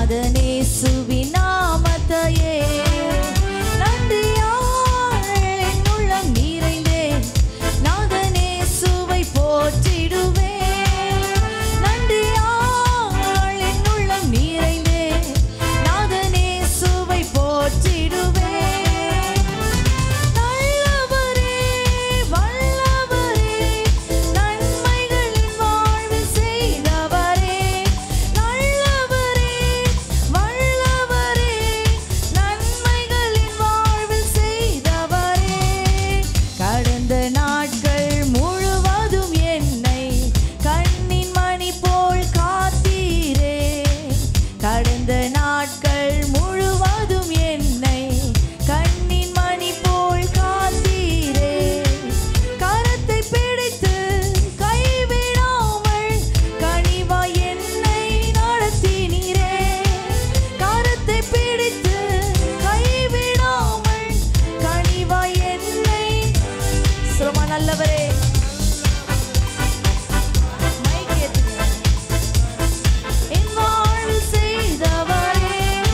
நாதனேசுவின் நாமத்தையே நன்றியால் என் உள்ளம் நிறைந்தேன் நாதனேசுவை போற்றிடுவேன் நன்றியால் என் உள்ளம் நிறைந்தேன் நாதனேசுவை போற்றிடுவேன் நல்லவரே வல்லவரே நன்மைகளின் வாழ்வு செய்தவரே நல்லவரே வல்லவரே நன்மைகளின் வாழ்வு செய்தவரே கடந்த நாட்கள் முழுவதும் என்னை கண்ணின் மணி போல் காத்தீரே கடந்த நாட்கள் முழுவதும் என்னை கண்ணின் மணி போல் காத்தீரே கரத்தை பிடித்து கைவிடாமல் கனிவாய் என்னை நடத்தினீரே கரத்தை பிடித்து கைவிடாமல் கனிவாய் என்னை சுரமா நல்லவரே மைக் ஏத்துங்க. என் வாழ்வில் செய்தவரே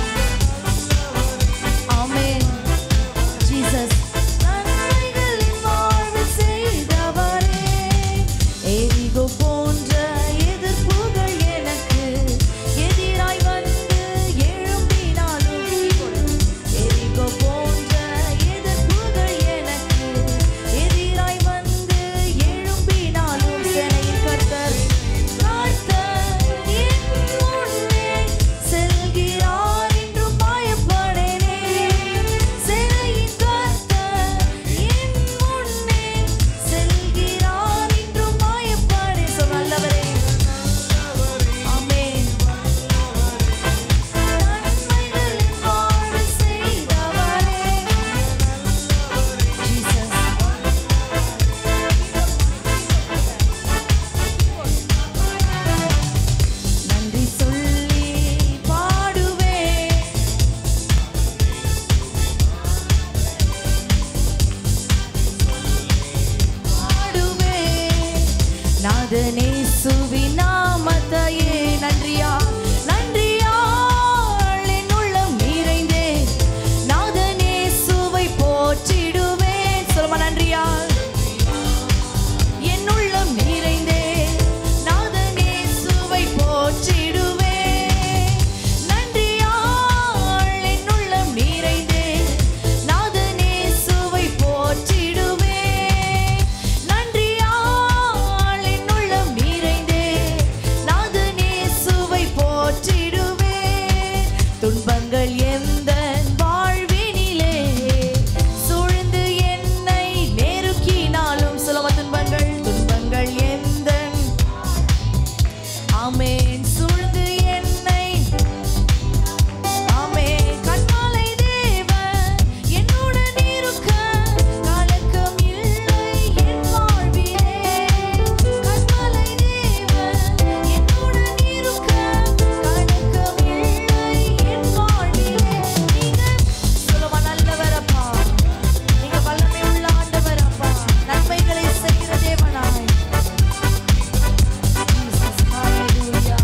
ஆமென் ஜீசஸ் நன்மைகளின் வாழ்வில் செய்தவரே எரிகோ போன்ற எதிர்ப்புகள் எனக்கு எதிராய் வந்து எழும்பினாலும் எரிகோ போன்ற எதிர்ப்புகள் எனக்கு எதிராய் வந்து எழும்பினாலும் சென்னையில் கர்த்தர் கர்த்தர் என் முன்னே செல்கிறார் என்றும் பயப்படேனே சென்னையின் கர்த்தர் என் முன்னே செல்கிறார் என்றும் பயப்படே சொல் நல்லவரே ஆமென் நன்மைகளின் வாழ்வு செய்தவரே ஜீசஸ் நன்றி சொல்லி பாடுவேன் பாடுவேன் நாதனேசுவின் நாமத்தையே நன்றியா நன்றியால் என் உள்ளம் நிறைந்தே நாதனேசுவை போற்றிடுவேன் சொல்லுமா நன்றியால் என் உள்ளம் நிறைந்தே நாதனேசுவை போற்றிடுவேன் நன்றியால் என் உள்ளம் நிறைந்தே நாதனேசுவை போற்றிடுவேன் நன்றியால் என் உள்ளம் நிறைந்தே நாதனேசுவை போற்றிடுவேன் துன்பங்கள் எந்த வாழ்வினிலே சூழ்ந்து என்னை நெருக்கினாலும் சுலப துன்பங்கள் துன்பங்கள் எந்த ஆமென் சூழ்ந்து என்னை ஆமென் கண்மாலை தேவன் என்னுடன் இருக்க கலக்கம் இல்லை என் வாழ்விலே கண்மாலை தேவன் என்னுடன் இருக்க கலக்கம் இல்லை என் வாழ்விலே நீங்க சொல்லுவா நல்லவரப்பா நீங்க வல்லமை உள்ள ஆண்டவரப்பா நன்மைகளை செய்கிற தேவனாய் Jesus, hallelujah.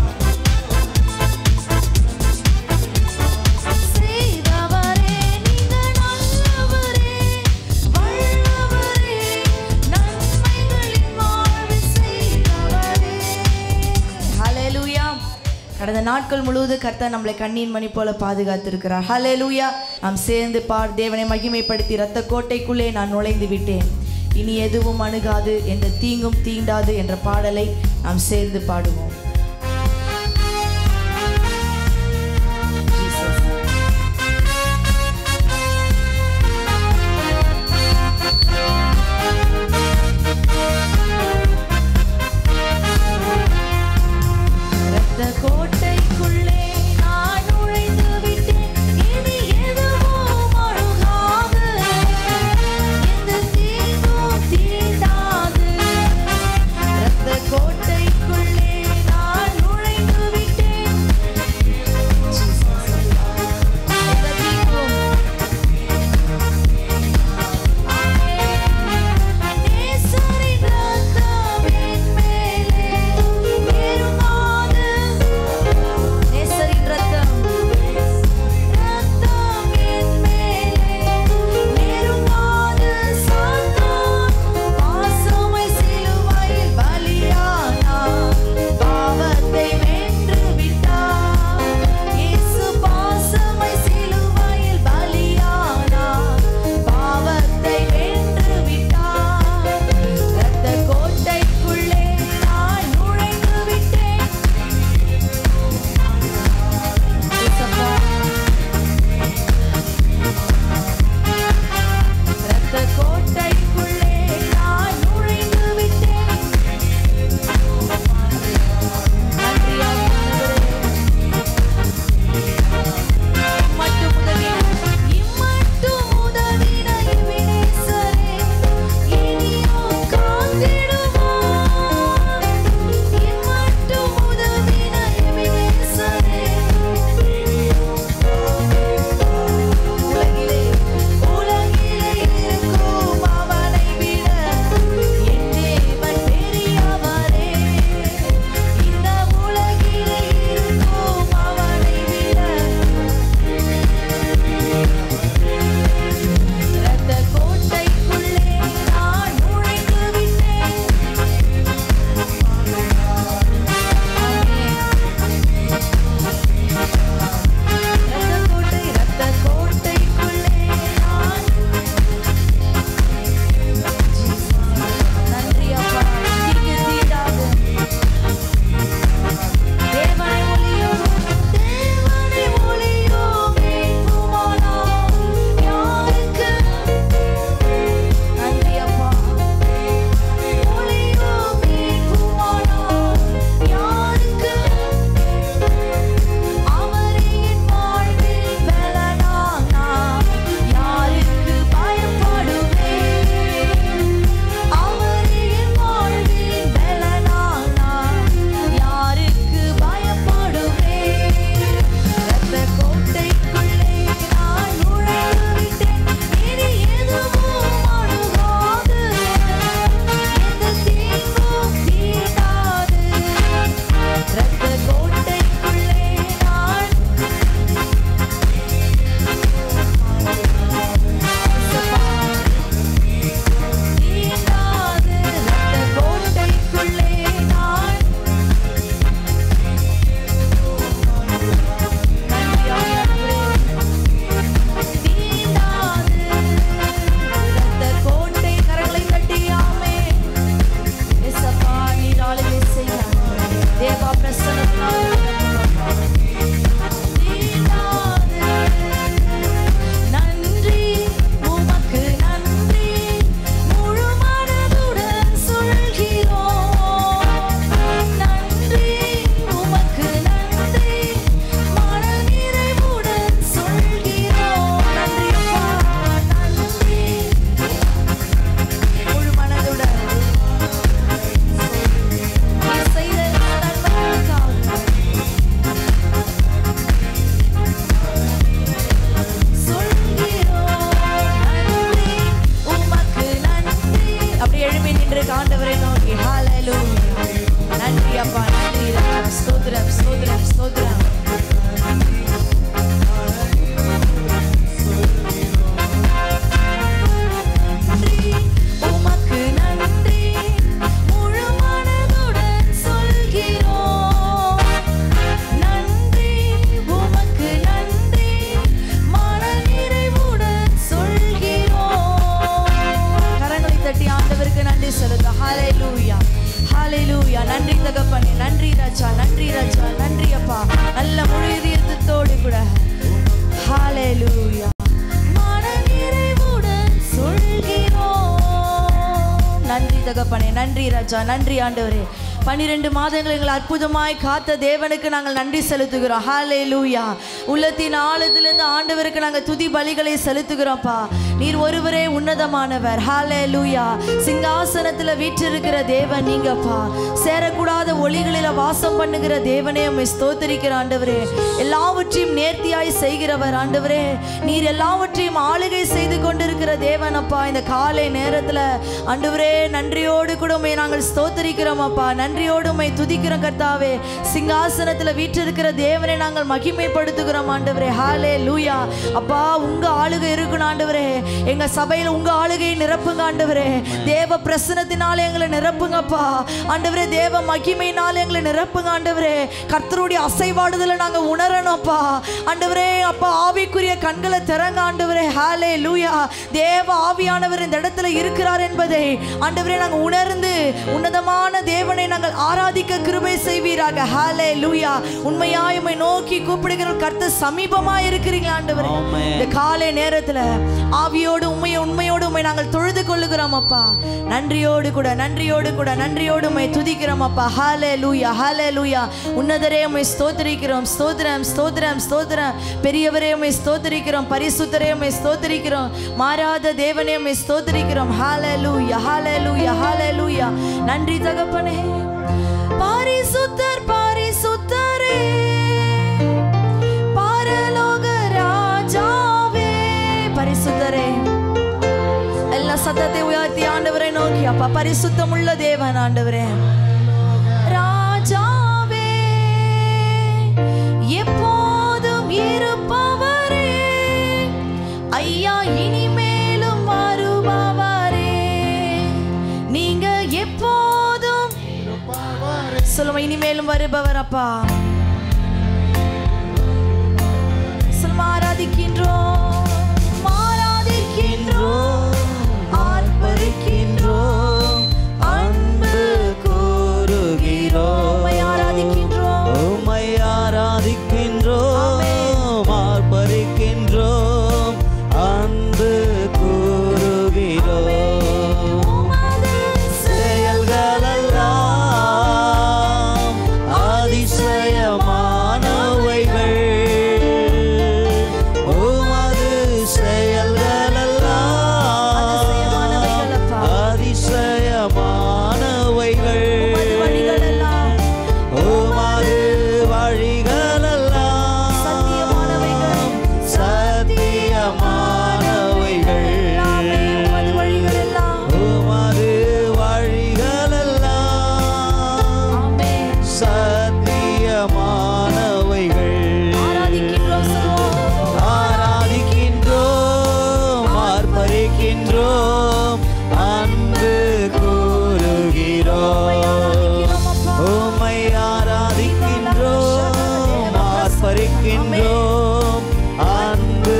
செய்தவரே நீங்க நல்லவரே வல்லவரே நன்மைகளின் வாழ்வு செய்தவரே ஹalleluya கடந்த நாட்கள் முழுவதும் கர்த்தர் நம்மளை கண்ணீர் மணி போல பாதுகாத்திருக்கிறார் ஹalleluya நாம் சேர்ந்து பார் தேவனை மகிமைப்படுத்தி இரத்த கோட்டைக்குள்ளே நான் நுழைந்து விட்டேன் இனி எதுவும் அணுகாது என்ற தீங்கும் தீண்டாது என்ற பாடலை நாம் சேர்ந்து பாடுவோம் Jesus. இரத்த கோட்டைக்குள்ளே நான் நுழைந்து விட்டேன் இனி எதுவும் அணுகாது எந்த தீங்கும் தீண்டாது இரத்த கோட்டைக்குள்ளே ராஜா நன்றி ஆண்டவரே பன்னிரெண்டு மாதங்கள் எங்களை அற்புதமாய் காத்த தேவனுக்கு நாங்கள் நன்றி செலுத்துகிறோம் ஹாலே லூயா உள்ளத்தின் ஆழத்திலிருந்து ஆண்டவருக்கு நாங்கள் துதி பலிகளை செலுத்துகிறோம்ப்பா நீர் ஒருவரே உன்னதமானவர் ஹாலே லூயா சிங்காசனத்தில் வீற்றிருக்கிற தேவன் நீங்கப்பா சேரக்கூடாத ஒளிகளில வாசம் பண்ணுகிற தேவனே உம்மை ஸ்தோத்தரிக்கிற ஆண்டவரே எல்லாவற்றையும் நேர்த்தியாய் செய்கிறவர் ஆண்டவரே நீர் எல்லாவற்றையும் ஆளுகை செய்து கொண்டிருக்கிற தேவன் அப்பா இந்த காலை நேரத்துல ஆண்டவரே நன்றியோடு கூட உம்மை நாங்கள் ஸ்தோத்தரிக்கிறோம் அப்பா நன்றியோடு உம்மை துதிக்கிறோம் கர்த்தாவே சிங்காசனத்துல வீற்றிருக்கிற தேவனை நாங்கள் மகிமைப்படுத்துகிறோம் ஆண்டவரே ஹாலே லூயா அப்பா உங்க ஆளுகை இருக்கணும் ஆண்டவரே எங்க சபையில உங்க ஆளுகையை நிரப்புங்க ஆண்டவரே தேவ பிரசனத்தினால எங்களை நிரப்புங்கப்பா ஆண்டவரே தேவ மகிமையினால எங்களை நிரப்புங்க ஆண்டவரே கர்த்தருடைய அசைவாடுதலை நாங்க உணரணும்ப்பா ஆண்டவரே அப்பா ஆவிக்குரிய கண்களை திறங்க ஆண்டவரே ஹாலே லூயா தேவ ஆவியானவர் இந்த இடத்துல இருக்கிறார் என்பதை ஆண்டவரே நாங்க உணர்ந்து உன்னதமான தேவனை நாங்கள் ஆராதிக்க கிருபை செய்வீராக ஹாலே லூயா உண்மையாய் உம்மை நோக்கி கூப்பிடுகிற கர்த்தர் சமீபமா இருக்கிறீங்க ஆண்டவரே ஆமென். இந்த காலை நேரத்துல ஆவியோடு உண்மையை உண்மையோடு உண்மை நாங்கள் தொழுது கொள்ளுகிறோம் அப்பா நன்றியோடு கூட நன்றியோடு கூட நன்றியோடு உண்மை துதிக்கிறோம் அப்பா ஹாலே லூயா ஹாலே லூயா உன்னதரே உண்மை ஸ்தோத்திரிக்கிறோம் ஸ்தோத்திரம் ஸ்தோத்திரம் ஸ்தோத்திரம் பெரியவரே உண்மை ஸ்தோத்திரிக்கிறோம் பரிசுத்தரே உண்மை ஸ்தோத்திரிக்கிறோம் மாறாத தேவனே உண்மை ஸ்தோத்திரிக்கிறோம் ஹாலே லூயா ஹாலே லூயா ஹாலே லூயா நன்றி தகப்பனே பாரிசுத்தர் பாரிசுத்தரே பரலோக ராஜாவே பரிசுத்தரே எல்லா சத்தத்தை உயர்த்தி ஆண்டவரை நோக்கி அப்பா பரிசுத்தம் உள்ள தேவன் ஆண்டவரே ராஜாவே எப்போதும் இருப்பவரே ஐயா இனிமேலும் வருபவரே நீங்க எப்போதும் சொல்லுமா இனிமேலும் வருபவர் அப்பா சொல்லுமா ஆராதிக்கின்றோம் ஆராதிக்கின்றோம் ஆர்ப்பரிக்கின்றோம் அன்பு கூறுகிறோம் உம்மை ஆராதிக்கின்றோம் உம்மை ஆராதிக்கின்றோம் ஆர்ப்பரிக்கின்றோம் அன்பு கூறுகிறோம் உமது செயல்களெல்லாம் அதிசயமானவைகள் உமது செயல்களெல்லாம் அதிசயமானவைகள் உமது வழிகளெல்லாம் உமது வழிகளெல்லாம் சத்தியமானவைகள். சத்தியமானவைகள் எல்லாமே உமது வழிகளெல்லாம் உமது வழிகளெல்லாம் ஆமென். சத்தியமானவைகள் ஆராதிக்கின்றோம் சொல்லுவோம். ஆராதிக்கின்றோம் ஆர்ப்பரிக்கின்றோம் அன்பு கூறுகிறோம் உம்மை ஆராதிக்கின்றோம் ஆர்ப்பரிக்கின்றோம் அன்பு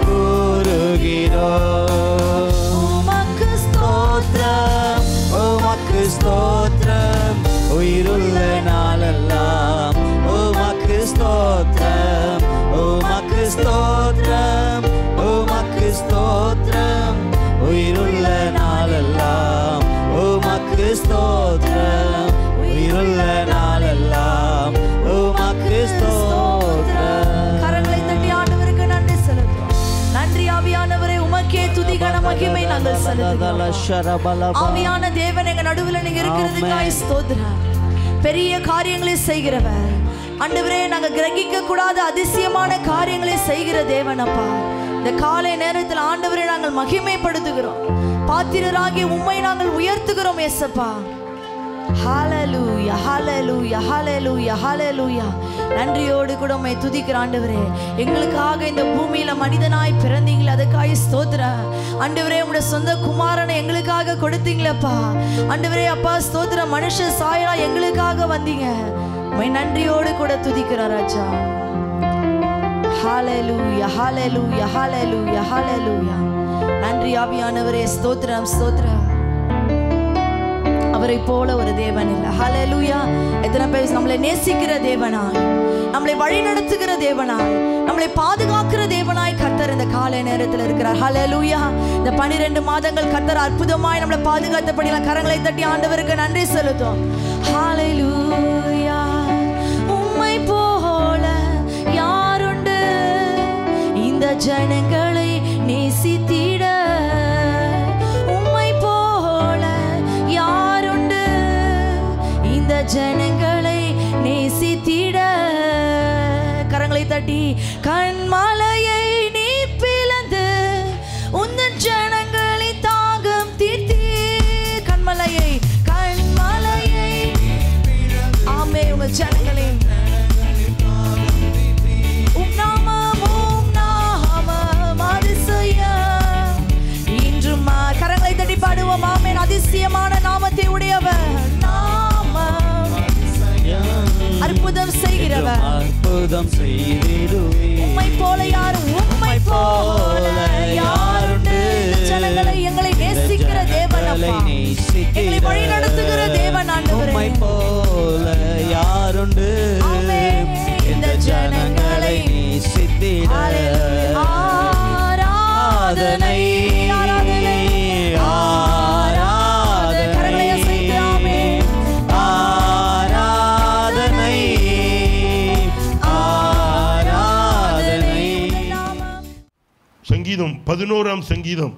கூறுகிறோம் உமக்கு ஸ்தோத்திரம் உமக்கு ஸ்தோத்திரம் உயிருள்ள நாளெல்லாம் உமக்கு ஸ்தோத்திரம் உமக்கு ஸ்தோத்திரம் உமக்கு ஸ்தோத்திரம் உயிருள்ள நாளெல்லாம் உமக்கு ஸ்தோத்திரம் உயிருள்ள நாளெல்லாம் உமக்கு ஸ்தோத்திரம் கரங்களை தட்டி ஆண்டவருக்கு நன்றி செலுத்துறோம் நன்றி ஆவியானவரே உமக்கே துதிகன மகிமை நாங்கள் செலுத்துகிறோம் ஆவியான தேவன் எங்க நடுவுல நீங்க இருக்கிறதுக்காய் ஸ்தோத்திரம் பெரிய காரியங்களை செய்கிறவர் ஆண்டவரே நாங்க கிரகிக்க கூடாத அதிசயமான காரியங்களை செய்கிற தேவன் அப்பா இந்த காலை நேரத்தில் ஆண்டவரை நாங்கள் மகிமைப்படுத்துகிறோம் பாத்திரராகி உம்மை நாங்கள் உயர்த்துகிறோம் ஏசப்பா ஹalleluya ஹalleluya ஹalleluya ஹalleluya நன்றியோடு கூட உம்மை துதிக்கிற ஆண்டவரே எங்களுக்காக இந்த பூமியில மனிதனாய் பிறந்தீங்களே அதுக்காக ஸ்தோத்திரம் ஆண்டவரே உம்முடைய சொந்த குமாரனை எங்களுக்காக கொடுத்தீங்களேப்பா ஆண்டவரே அப்பா ஸ்தோத்திரம் மனுஷ சாயலா எங்களுக்காக வந்தீங்க உம்மை நன்றியோடு கூட துதிக்கிறோம் ராஜா ஹalleluya ஹalleluya ஹalleluya ஹalleluya நன்றி ஆவியானவரே ஸ்தோத்திரம் ஸ்தோத்திரம் அவரை போல ஒரு தேவன் இல்லை ஹalleluya எத்தனை பேர் நம்மளை நேசிக்கிற தேவனாய் நம்மளை வழி நடத்துகிற தேவனாய் நம்மளை பாதுகாக்கிற தேவனாய் கர்த்தர் ஆண்டவர் இந்த காலை நேரத்தில் இருக்கிறார் ஹalleluya இந்த 12 மாதங்கள் கர்த்தர் அற்புதமாய் நம்மளை பாதுகாத்தபடி எல்லாம் கரங்களை தட்டி ஆண்டவருக்கு நன்றி செலுத்தும் ஹalleluya உம்மை போல யாருண்டு இந்த ஜனங்களை நேசித்திட உம்மை போல யாருண்டு இந்த ஜனங்களை நேசித்திட கரங்களை தட்டி கண்மலையை நீ பிளந்து உந்தன் ஜனங்களை தாகம் தீர்த்தி கண்மலையை கண்மலையை ஆமே உங்க ஜனங்களை உம் நாமம், உம் நாமம் அதிசயம். இன்றும் மா- கரங்களை தட்டி பாடுவோம் ஆமென் அதிசயமான நாமத்தை உடையவர் நாமம் அற்புதம் செய்கிறவர் அற்புதம் செய்திடுவே உம்மை போல யாரும் உம்மை போல யாருண்டு இந்த ஜனங்களை எங்களை நேசிக்கிற தேவன் அப்பா எங்களை வழி நடத்துகிற தேவன் ஆண்டவரே உம்மை போல யாருண்டு ஆமென். இந்த ஜனங்களை நேசித்திட ஹalleluya. ஆராதனை ஆராதனை ஆராதனை கரங்களை அசைத்து ஆமென் ஆராதனை ஆராதனை நாமம் சங்கீதம் பதினோராம் சங்கீதம்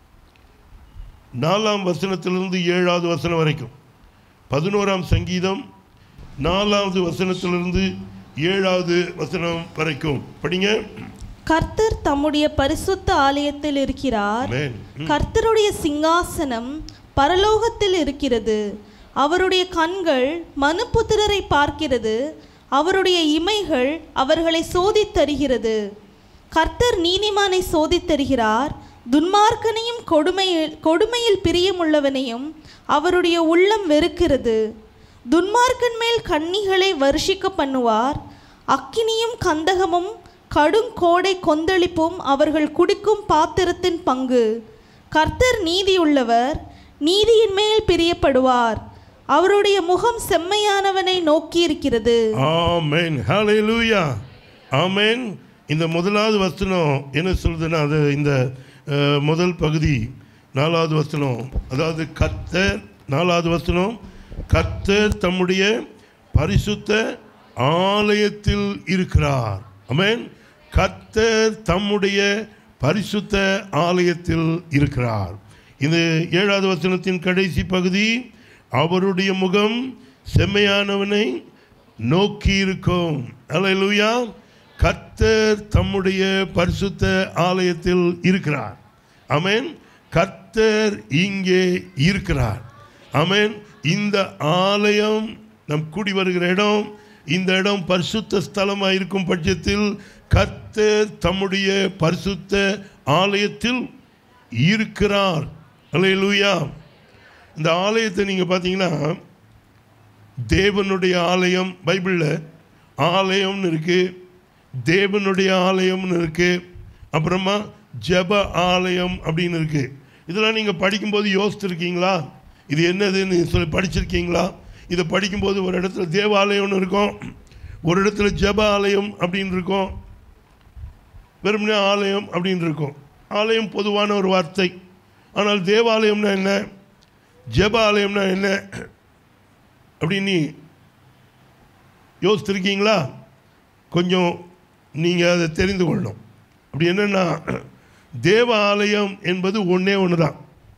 நாலாம் வசனத்திலிருந்து ஏழாவது வசனம் வரைக்கும் பதினோராம் சங்கீதம் நாலாவது வசனத்திலிருந்து ஏழாவது வசனம் வரைக்கும் படிங்க கர்த்தர் தம்முடைய பரிசுத்த ஆலயத்தில் இருக்கிறார் Amen. கர்த்தருடைய சிங்காசனம் பரலோகத்தில் இருக்கிறது அவருடைய கண்கள் மனுபுத்திரரை பார்க்கிறது அவருடைய இமைகள் அவர்களை சோதித்தருகிறது கர்த்தர் நீதிமானை சோதித்தருகிறார் துன்மார்க்கனையும் கொடுமையில் கொடுமையில் பிரியமுள்ளவனையும் அவருடைய உள்ளம் வெறுக்கிறது துன்மார்க்கன் மேல் கன்னிகளை வருஷிக்க பண்ணுவார் அக்கினியும் கந்தகமும் கடுங்கோடை கொந்தளிப்பும் அவர்கள் குடிக்கும் பாத்திரத்தின் பங்கு கர்த்தர் நீதியுள்ளவர் நீதியின் மேல் பிரியப்படுவார் அவருடைய முகம் செம்மையானவனை நோக்கியிருக்கிறது ஆமென் ஹalleluya ஆமென் இந்த முதலாவது வசனம் என்ன சொல்றதுன்னா அது இந்த அஹ், முதல் பகுதி நாலாவது வசனம் அதாவது கர்த்தர் நாலாவது வசனம் கர்த்தர் தம்முடைய பரிசுத்த ஆலயத்தில் இருக்கிறார் ஆமென் கர்த்தர் தம்முடைய பரிசுத்த ஆலயத்தில் இருக்கிறார் இது ஏழாவது வசனத்தின் கடைசி பகுதி அவருடைய முகம் செம்மையானவனை நோக்கி இருக்கும் அல்லேலூயா கர்த்தர் தம்முடைய பரிசுத்த ஆலயத்தில் இருக்கிறார் ஆமென் கர்த்தர் இங்கே இருக்கிறார் ஆமென் இந்த ஆலயம் நம் கூடி வருகிற இடம் இந்த இடம் பரிசுத்த ஸ்தலமாக இருக்கும் பட்சத்தில் கர்த்தர் தம்முடைய பரிசுத்த ஆலயத்தில் இருக்கிறார் அல்லேலூயா இந்த ஆலயத்தை நீங்கள் பார்த்தீங்கன்னா தேவனுடைய ஆலயம் பைபிளில் ஆலயம்னு இருக்குது தேவனுடைய ஆலயம்னு இருக்குது அப்புறமா ஜெப ஆலயம் அப்படின்னு இருக்குது இதெல்லாம் நீங்கள் படிக்கும்போது யோசிச்சிருக்கீங்களா இது என்னதுன்னு சொல்லி படிச்சிருக்கீங்களா இதை படிக்கும்போது ஒரு இடத்துல தேவாலயம்னு இருக்கும் ஒரு இடத்துல ஜெப ஆலயம் அப்படின்னு இருக்கும் வெறுமனே ஆலயம் அப்படின்னு இருக்கும் ஆலயம் பொதுவான ஒரு வார்த்தை ஆனால் தேவாலயம்னா என்ன ஜெப ஆலயம்னா என்ன அப்படின்னு யோசித்திருக்கீங்களா கொஞ்சம் நீங்கள் அதை தெரிந்து கொள்ளணும் அப்படி என்னென்னா தேவ ஆலயம் என்பது ஒன்றே ஒன்று தான்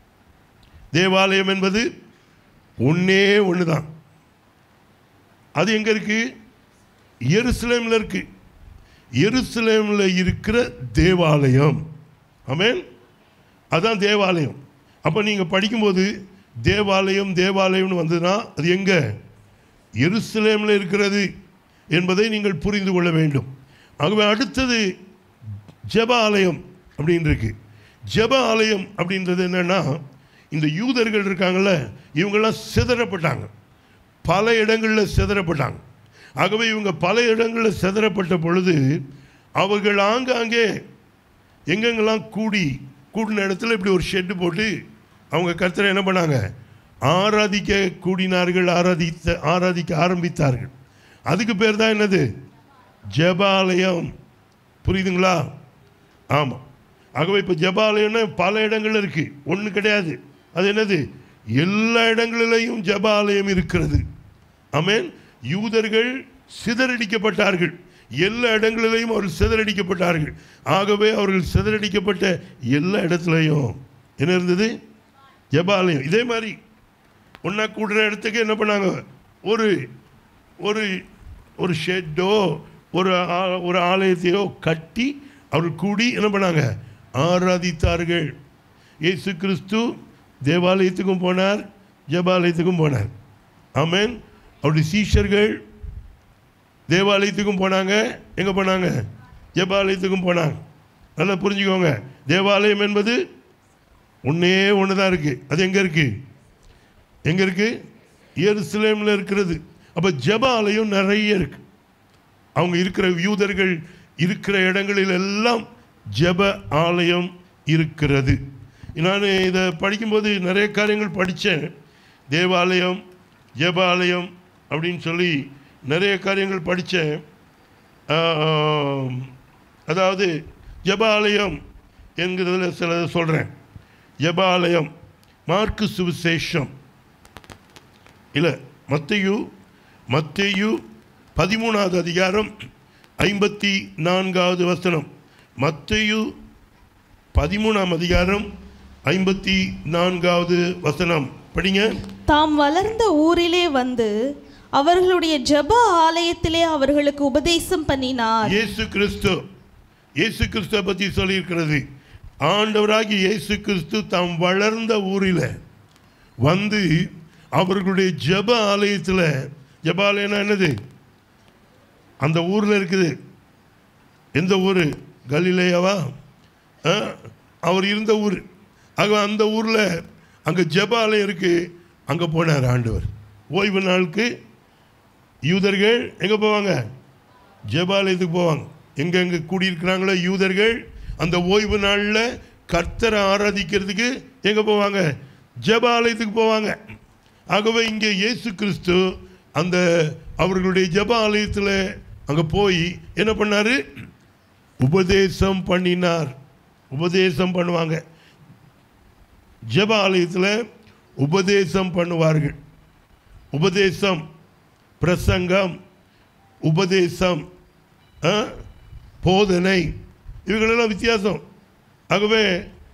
தேவாலயம் என்பது ஒன்றே ஒன்று தான் அது எங்கே இருக்குது எருசலேமில் இருக்குது எருசலேமில் இருக்கிற தேவாலயம் ஆமென் அதான் தேவாலயம் அப்போ நீங்கள் படிக்கும்போது தேவாலயம் தேவாலயம்னு வந்ததுன்னா அது எங்கே எருசலேமில் இருக்கிறது என்பதை நீங்கள் புரிந்து கொள்ள வேண்டும் ஆகவே அடுத்தது ஜெப ஆலயம் அப்படின்னு இருக்கு ஜெப ஆலயம் அப்படின்றது என்னன்னா இந்த யூதர்கள் இருக்காங்கல்ல இவங்கெல்லாம் சிதறப்பட்டாங்க பல இடங்களில் சிதறப்பட்டாங்க ஆகவே இவங்க பல இடங்களில் சிதறப்பட்ட பொழுது அவர்கள் ஆங்காங்கே எங்கெங்கெல்லாம் கூடி கூடின இடத்துல இப்படி ஒரு ஷெட்டு போட்டு அவங்க கர்த்தரை என்ன பண்ணாங்க ஆராதிக்க கூடினார்கள் ஆராதித்த ஆராதிக்க ஆரம்பித்தார்கள் அதுக்கு பேர் தான் என்னது ஜெபாலயம் புரியுதுங்களா ஆமாம் ஆகவே இப்போ ஜபாலயம்னா பல இடங்கள் இருக்கு ஒன்று கிடையாது அது என்னது எல்லா இடங்களிலேயும் ஜபாலயம் இருக்கிறது ஆமென் யூதர்கள் சிதறடிக்கப்பட்டார்கள் எல்லா இடங்களிலேயும் அவர்கள் சிதறடிக்கப்பட்டார்கள் ஆகவே அவர்கள் சிதறடிக்கப்பட்ட எல்லா இடத்துலையும் என்ன இருந்தது ஜபாலயம் இதே மாதிரி ஒன்றா கூடுற இடத்துக்கு என்ன பண்ணாங்க ஒரு ஒரு ஒரு ஷெட்டோ ஒரு ஆ- ஒரு ஆலயத்தையோ கட்டி அவர்கள் கூடி என்ன பண்ணாங்க ஆராதித்தார்கள் இயேசு கிறிஸ்து தேவாலயத்துக்கும் போனார் ஜபாலயத்துக்கும் போனார் ஆமென் அவருடைய சீஷர்கள் தேவாலயத்துக்கும் போனாங்க எங்கே போனாங்க ஜபாலயத்துக்கும் போனாங்க நல்லா புரிஞ்சுக்கோங்க தேவாலயம் என்பது ஒன்றே ஒன்று தான் இருக்குது அது எங்கே இருக்குது எங்கே இருக்குது எருசலேமில் இருக்கிறது அப்போ ஜெப ஆலயம் நிறைய இருக்கு அவங்க இருக்கிற யூதர்கள் இருக்கிற இடங்களில் எல்லாம் ஜெப ஆலயம் இருக்கிறது நான் இதை படிக்கும்போது நிறைய காரியங்கள் படித்தேன் தேவாலயம் ஜெப ஆலயம் அப்படின்னு சொல்லி நிறைய காரியங்கள் படித்தேன் அதாவது ஜெப ஆலயம் என்கிறதுல சில சொல்கிறேன் ஜெப ஆலயம் மார்க்கு சுவிசேஷம் இல்லை மத்தையு மத்தேயு பதிமூணாவது அதிகாரம் ஐம்பத்தி நான்காவது வசனம் மத்தேயு பதிமூணாம் அதிகாரம் ஐம்பத்தி நான்காவது வசனம் படிங்க தாம் வளர்ந்த ஊரிலே வந்து அவர்களுடைய ஜெப ஆலயத்திலே அவர்களுக்கு உபதேசம் பண்ணினார் இயேசு கிறிஸ்து இயேசு கிறிஸ்துவை பற்றி சொல்லியிருக்கிறது ஆண்டவராகி இயேசு கிறிஸ்து தாம் வளர்ந்த ஊரில் வந்து அவர்களுடைய ஜெப ஆலயத்தில் ஜெப ஆலயம்னா என்னது அந்த ஊரில் இருக்குது எந்த ஊர் கலிலேயாவா ஆ? அவர் இருந்த ஊர் ஆக அந்த ஊரில் அங்கே ஜெப ஆலயம் இருக்குது அங்கே போனார் ஆண்டவர் ஓய்வு நாளுக்கு யூதர்கள் எங்கே போவாங்க ஜெபாலயத்துக்கு போவாங்க எங்கெங்கே கூடியிருக்கிறாங்களோ யூதர்கள் அந்த ஓய்வு நாளில் கர்த்தரை ஆராதிக்கிறதுக்கு எங்கே போவாங்க ஜெபாலயத்துக்கு போவாங்க ஆகவே இங்கே இயேசு கிறிஸ்து அந்த அவர்களுடைய ஜெப ஆலயத்தில் அங்கே போய் என்ன பண்ணார் உபதேசம் பண்ணினார் உபதேசம் பண்ணுவாங்க ஜெப ஆலயத்தில் உபதேசம் பண்ணுவார்கள் உபதேசம் பிரசங்கம் உபதேசம் ஆ, போதனை இவைகளெல்லாம் வித்தியாசம் ஆகவே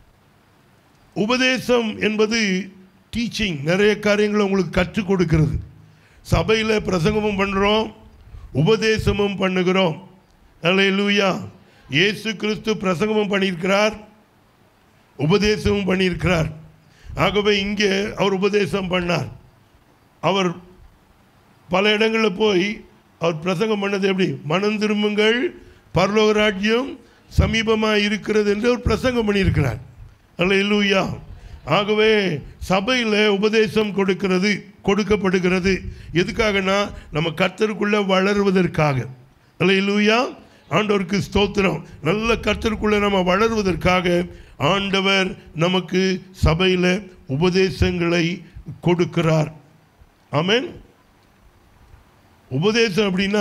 உபதேசம் என்பது டீச்சிங் நிறைய காரியங்களை உங்களுக்கு கற்றுக் கொடுக்கிறது சபையில் பிரசங்கமும் பண்ணுறோம் உபதேசமும் பண்ணுகிறோம் அல்லேலூயா இயேசு கிறிஸ்து பிரசங்கமும் பண்ணியிருக்கிறார் உபதேசமும் பண்ணியிருக்கிறார் ஆகவே இங்கே அவர் உபதேசம் பண்ணார் அவர் பல இடங்களில் போய் அவர் பிரசங்கம் பண்ணது எப்படி மனம் திரும்புங்கள் பரலோக ராஜ்யம் சமீபமாக இருக்கிறது என்று அவர் பிரசங்கம் பண்ணியிருக்கிறார் அல்ல இல்லூயா ஆகவே சபையில் உபதேசம் கொடுக்கிறது கொடுக்கப்படுகிறது எதுக்காகனா நம்ம கர்த்தருக்குள்ளே வளருவதற்காக அல்ல இல்லூயா ஆண்டவருக்கு ஸ்தோத்திரம் நல்ல கர்த்தருக்குள்ளே நம்ம வளருவதற்காக ஆண்டவர் நமக்கு சபையில் உபதேசங்களை கொடுக்கிறார் ஆமென் உபதேசம் அப்படின்னா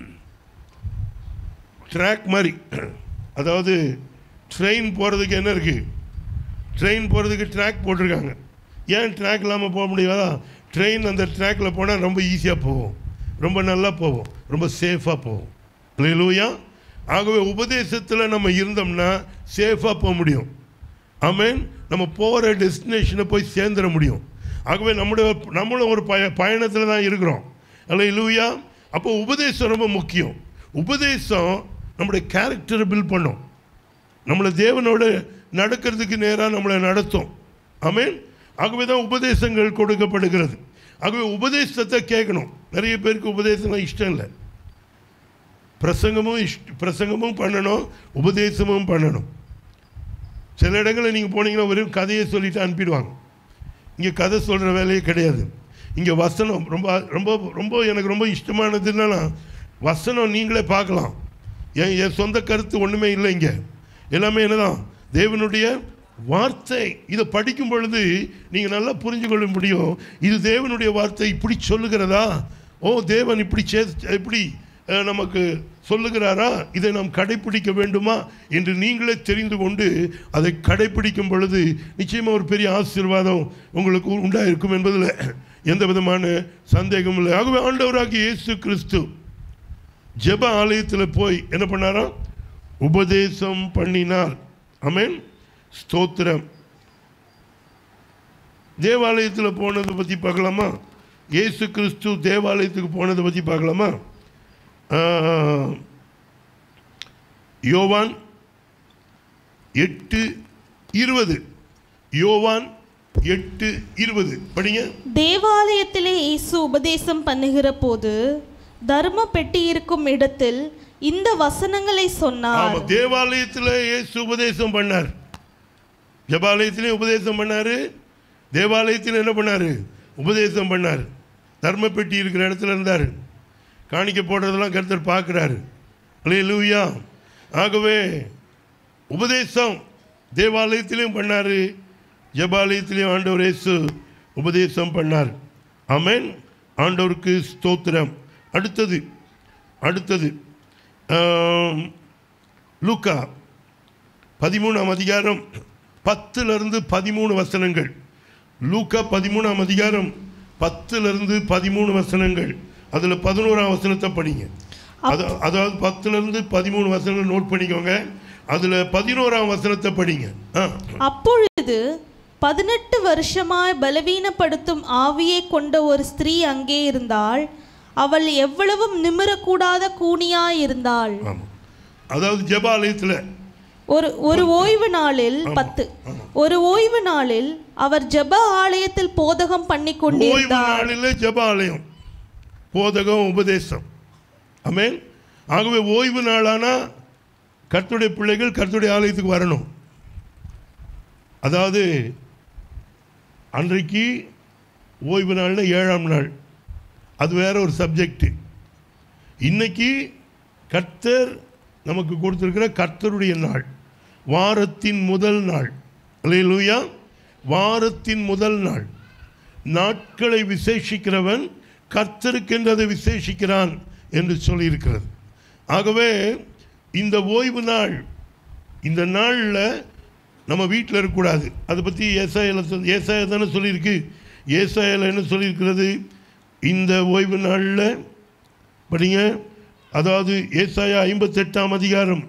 ட்ராக் மாதிரி அதாவது ட்ரெயின் போகிறதுக்கு என்ன இருக்குது ட்ரெயின் போகிறதுக்கு ட்ராக் போட்டிருக்காங்க ஏன் ட்ராக் இல்லாமல் போக முடியாதா ட்ரெயின் அந்த ட்ராக்கில் போனால் ரொம்ப ஈஸியாக போகும் ரொம்ப நல்லா போகும் ரொம்ப சேஃபாக போகும் இல்லையா ஆகவே உபதேசத்தில் நம்ம இருந்தோம்னா சேஃபாக போக முடியும் ஆமென் நம்ம போகிற டெஸ்டினேஷனை போய் சேர்ந்துட முடியும் ஆகவே நம்முடைய நம்மளும் ஒரு பய பயணத்தில் தான் இருக்கிறோம் அல்ல இல்லையா அப்போ உபதேசம் ரொம்ப முக்கியம் உபதேசம் நம்முடைய கேரக்டரை பில்ட் பண்ணும் நம்மளை தேவனோட நடக்கிறதுக்கு நேராக நம்மளை நடத்தும் ஆமென் ஆகவே தான் உபதேசங்கள் கொடுக்கப்படுகிறது ஆகவே உபதேசத்தை கேட்கணும் நிறைய பேருக்கு உபதேசம் இஷ்டம் இல்லை பிரசங்கமும் இஷ்ட பிரசங்கமும் பண்ணணும் உபதேசமும் பண்ணணும் சில இடங்களில் நீங்கள் போனீங்கன்னா வெறும் கதையை சொல்லிட்டு அனுப்பிடுவாங்க இங்கே கதை சொல்கிற வேலையே கிடையாது இங்கே வசனம் ரொம்ப ரொம்ப ரொம்ப எனக்கு ரொம்ப இஷ்டமானது என்னன்னா வசனம் நீங்களே பார்க்கலாம் என் என் சொந்த கருத்து ஒன்றுமே இல்லை இங்கே எல்லாமே என்னதான் தேவனுடைய வார்த்தை இதை படிக்கும் பொழுது நீங்கள் நல்லா புரிஞ்சு கொள்ள முடியும் இது தேவனுடைய வார்த்தை இப்படி சொல்லுகிறதா ஓ தேவன் இப்படி சே இப்படி அஹ், நமக்கு சொல்லுகிறாரா இதை நாம் கடைப்பிடிக்க வேண்டுமா என்று நீங்களே தெரிந்து கொண்டு அதை கடைப்பிடிக்கும் பொழுது நிச்சயமாக ஒரு பெரிய ஆசீர்வாதம் உங்களுக்கு உண்டாயிருக்கும் என்பதில் எந்த விதமான சந்தேகமும் இல்லை ஆகவே ஆண்டவராகிய இயேசு கிறிஸ்து ஜெப ஆலயத்தில் போய் என்ன பண்ணாராம் உபதேசம் பண்ணினார் ஆமென் ஸ்தோத்திரம் தேவாலயத்தில் போனதை பற்றி பார்க்கலாமா இயேசு கிறிஸ்து தேவாலயத்துக்கு போனதை பற்றி பார்க்கலாமா ஆ, யோவான் எட்டு இருபது யோவான் எட்டு இருபது படிங்க தேவாலயத்திலே இயேசு உபதேசம் பண்ணுகிற போது தர்ம பெட்டி இருக்கும் இடத்தில் இந்த வசனங்களை சொன்னார் ஆமா தேவாலயத்தில் இயேசு உபதேசம் பண்ணார் ஜபாலயத்திலே உபதேசம் பண்ணாரு தேவாலயத்தில் என்ன பண்ணாரு உபதேசம் பண்ணார் தர்ம பெட்டி இருக்கிற இடத்துல இருந்தார் காணிக்க போடுறதெல்லாம் கருத்தர் பார்க்குறாரு லூயா ஆகவே உபதேசம் தேவாலயத்திலையும் பண்ணார் ஜபாலயத்திலையும் ஆண்டவர் இயேசு உபதேசம் பண்ணார் ஆமென் ஆண்டவருக்கு ஸ்தோத்திரம் அடுத்தது அடுத்தது ஆம், லூக்கா பதிமூணாம் அதிகாரம் பத்துலேருந்து பதிமூணு வசனங்கள் லூக்கா பதிமூணாம் அதிகாரம் பத்துலேருந்து பதிமூணு வசனங்கள் அதில் பதினோராம் வசனத்தை படிங்க அது அதாவது பத்துலேருந்து பதிமூணு வசனங்கள் நோட் பண்ணிக்கோங்க அதில் பதினோராம் வசனத்தை படிங்க ஆ அப்பொழுது பதினெட்டு வருஷமாய் பலவீனப்படுத்தும் ஆவியை கொண்ட ஒரு ஸ்திரீ அங்கே இருந்தாள் அவள் எவ்வளவும் நிமிரக்கூடாத கூனியாய் இருந்தாள் ஆமாம் அதாவது ஜெபாலயத்தில் ஒரு ஒரு ஓய்வு நாளில் ஆமா, பத்து ஆமா. ஒரு ஓய்வு நாளில் அவர் ஜெப ஆலயத்தில் போதகம் பண்ணி ஓய்வு கொண்டிருந்தார் நாளில் ஜெபாலயம் போதகம் உபதேசம் ஆமென் ஆகவே ஓய்வு நாளானா கர்த்தருடைய பிள்ளைகள் கர்த்தருடைய ஆலயத்துக்கு வரணும் அதாவது அன்றைக்கு ஓய்வு நாள்னா ஏழாம் நாள் அது வேற ஒரு சப்ஜெக்ட் இன்னைக்கு கர்த்தர் நமக்கு கொடுத்திருக்கிற கர்த்தருடைய நாள் வாரத்தின் முதல் நாள் அல்லேலூயா வாரத்தின் முதல் நாள் நாட்களை விசேஷிக்கிறவன் கர்த்தருக்கென்று அதை விசேஷிக்கிறான் என்று சொல்லியிருக்கிறது ஆகவே இந்த ஓய்வு நாள் இந்த நாளில் நம்ம வீட்டில் இருக்கக்கூடாது அதை பற்றி ஏசாயில் சொல் ஏசாய தானே சொல்லியிருக்கு ஏசாயில் என்ன சொல்லியிருக்கிறது இந்த ஓய்வு நாளில் படிங்க அதாவது ஏசாயா ஐம்பத்தெட்டாம் அதிகாரம்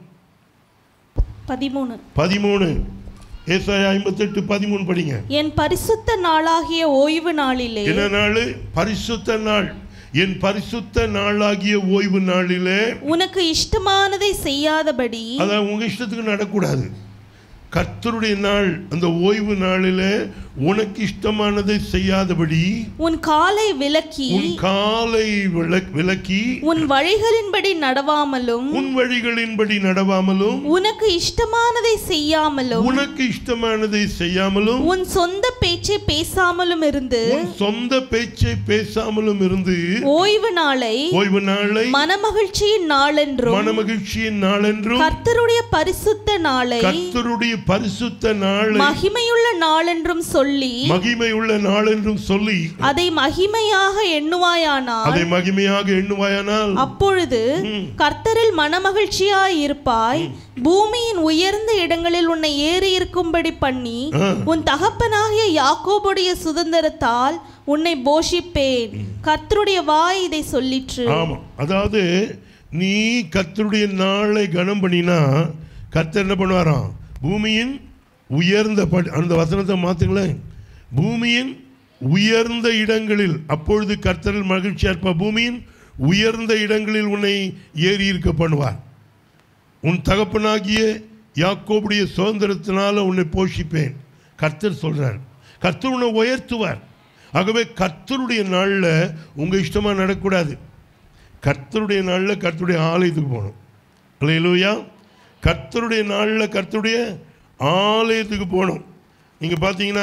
பதிமூணு பதிமூணு ஏசாயா ஐம்பத்தெட்டு பதிமூணு படிங்க என் பரிசுத்த நாளாகிய ஓய்வு நாளிலே என்ன நாள் பரிசுத்த நாள் என் பரிசுத்த நாளாகிய ஓய்வு நாளிலே உனக்கு இஷ்டமானதை செய்யாதபடி அதான் உங்க இஷ்டத்துக்கு நடக்கூடாது கர்த்தருடைய நாள் அந்த ஓய்வு நாளிலே உனக்கு இஷ்டமானதை செய்யாதபடி உன் காலை விலக்கி உன் காலை விலக்- விலக்கி உன் வழிகளின்படி நடவாமலும் உன் வழிகளின்படி நடவாமலும் உனக்கு இஷ்டமானதை செய்யாமலும் உனக்கு இஷ்டமானதை செய்யாமலும் உன் சொந்த பேச்சை பேசாமலும் இருந்து உன் சொந்த பேச்சை பேசாமலும் இருந்து ஓய்வு நாளை ஓய்வு நாளை மனமகிழ்ச்சியின் நாளென்றும் மனமகிழ்ச்சியின் நாளென்றும் கர்த்தருடைய பரிசுத்த நாளை கர்த்தருடைய பரிசுத்த நாளை மகிமையுள்ள நாளென்றும் சொல்லி மகிமையுள்ள நாளென்றும் சொல்லி அதை மகிமையாக எண்ணுவாயானால் அதை மகிமையாக எண்ணுவாயானால் அப்பொழுது கர்த்தரில் மனமகிழ்ச்சியாய் இருப்பாய் பூமியின் உயர்ந்த இடங்களில் உன்னை ஏறி இருக்கும்படி பண்ணி ஆ. உன் தகப்பனாகிய யாக்கோபுடைய சுதந்திரத்தால் உன்னை போஷிப்பேன் கர்த்தருடைய வாய் இதை சொல்லிற்று ஆமாம் அதாவது நீ கர்த்தருடைய நாளை கனம் பண்ணினா கர்த்தர் என்ன பண்ணுவாராம் பூமியின் உயர்ந்த படி அந்த வசனத்தை மாற்றுங்களேன் பூமியின் உயர்ந்த இடங்களில் அப்பொழுது கர்த்தரில் மகிழ்ச்சியா இருப்பா பூமியின் உயர்ந்த இடங்களில் உன்னை ஏறி இருக்க பண்ணுவார் உன் தகப்பனாகிய யாக்கோபுடைய சுதந்திரத்தினால உன்னை போஷிப்பேன் கர்த்தர் சொல்றார் கர்த்தர் உன்னை உயர்த்துவார் ஆகவே கர்த்தருடைய நாளில் உங்கள் இஷ்டமாக நடக்கக்கூடாது கர்த்தருடைய நாளில் கர்த்தருடைய ஆலயத்துக்கு போகணும் இல்லையிலூயா கர்த்தருடைய நாளில் கர்த்தருடைய ஆலயத்துக்கு போகணும் நீங்கள் பார்த்தீங்கன்னா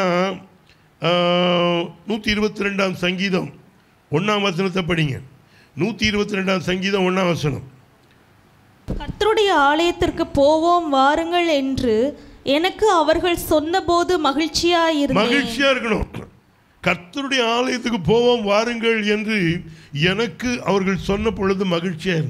நூற்றி இருபத்தி ரெண்டாம் சங்கீதம் ஒன்றாம் வசனத்தை படிங்க நூற்றி இருபத்தி ரெண்டாம் சங்கீதம் ஒன்றாம் வசனம் கர்த்தருடைய ஆலயத்திற்கு போவோம் வாருங்கள் என்று எனக்கு அவர்கள் சொன்னபோது மகிழ்ச்சியாய் இருந்தேன் மகிழ்ச்சியா இருக்கணும் கர்த்தருடைய ஆலயத்துக்கு போவோம் வாருங்கள் என்று எனக்கு அவர்கள் சொன்ன பொழுது மகிழ்ச்சியா இருந்தது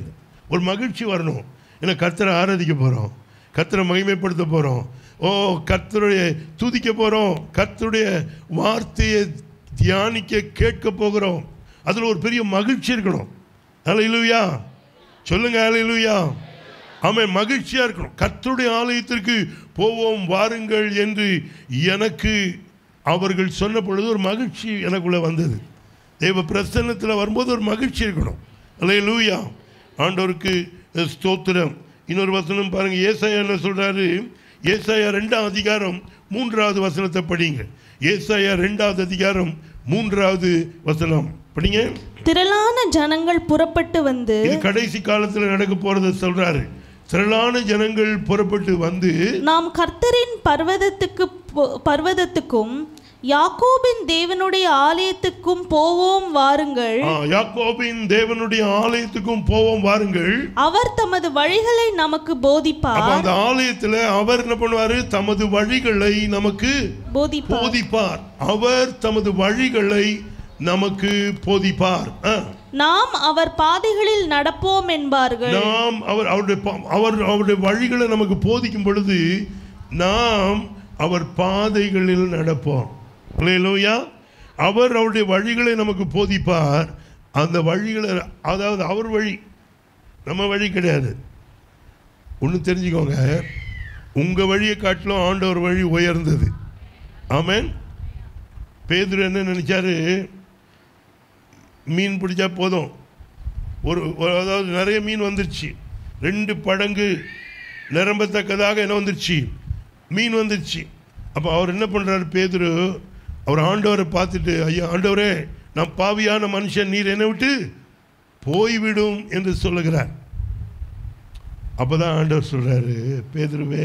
ஒரு மகிழ்ச்சி வரணும் ஏன்னா கர்த்தரை ஆராதிக்க போகிறோம் கர்த்தரை மகிமைப்படுத்த போகிறோம் ஓ கர்த்தருடைய துதிக்க போகிறோம் கர்த்தருடைய வார்த்தையை தியானிக்க கேட்க போகிறோம் அதில் ஒரு பெரிய மகிழ்ச்சி இருக்கணும் அலையிலுயா சொல்லுங்க அலையிலுயா ஆமென் மகிழ்ச்சியா இருக்கணும் கர்த்தருடைய ஆலயத்திற்கு போவோம் வாருங்கள் என்று எனக்கு அவர்கள் சொன்ன பொழுது ஒரு மகிழ்ச்சி எனக்குள்ள வந்தது தேவ பிரசன்னத்தில் வரும்போது ஒரு மகிழ்ச்சி இருக்கணும் அல்ல லூயா ஆண்டவருக்கு ஸ்தோத்திரம் இன்னொரு வசனம் பாருங்க ஏசாயா என்ன சொல்றாரு ஏசாயா ரெண்டாம் அதிகாரம் மூன்றாவது வசனத்தை படிங்க ஏசாயா ரெண்டாவது அதிகாரம் மூன்றாவது வசனம் படிங்க திரளான ஜனங்கள் புறப்பட்டு வந்து இது கடைசி காலத்தில் நடக்க போறதை சொல்றாரு திரளான ஜனங்கள் புறப்பட்டு வந்து நாம் கர்த்தரின் பர்வதத்துக்கு போ- பர்வதத்துக்கும் யாக்கோபின் தேவனுடைய ஆலயத்துக்கும் போவோம் வாருங்கள் ஆ, யாக்கோபின் தேவனுடைய ஆலயத்துக்கும் போவோம் வாருங்கள் அவர் தமது வழிகளை நமக்கு அப்ப போதிப்பார் அந்த ஆலயத்துல அவர் என்ன பண்ணுவாரு தமது வழிகளை நமக்கு போதிப்பார் போதிப்பார் அவர் தமது வழிகளை நமக்கு போதிப்பார் ஆ. நாம் அவர் பாதைகளில் நடப்போம் என்பார்கள் நாம் அவர் அவருடைய பா- அவர் அவருடைய வழிகளை நமக்கு போதிக்கும் பொழுது நாம் அவர் பாதைகளில் நடப்போம் அல்லேலூயா அவர் அவருடைய வழிகளை நமக்கு போதிப்பார் அந்த வழிகளை அதாவது அவர் வழி நம்ம வழி கிடையாது ஒன்று தெரிஞ்சுக்கோங்க உங்கள் வழியை காட்டிலும் ஆண்டவர் வழி உயர்ந்தது ஆமென் பேதுரு என்ன நினைச்சாரு மீன் பிடிச்சா போதும் ஒரு ஒரு- அதாவது நிறைய மீன் வந்துருச்சு ரெண்டு படங்கு நிரம்பத்தக்கதாக என்ன வந்துருச்சு மீன் வந்துருச்சு அப்போ அவர் என்ன பண்ணுறாரு பேதுரு அவர் ஆண்டவரை பார்த்துட்டு ஐயா ஆண்டவரே நான் பாவியான மனுஷன் நீர் என்னை விட்டு போய்விடும் என்று சொல்லுகிறார் அப்போ தான் ஆண்டவர் சொல்கிறாரு பேதுருவே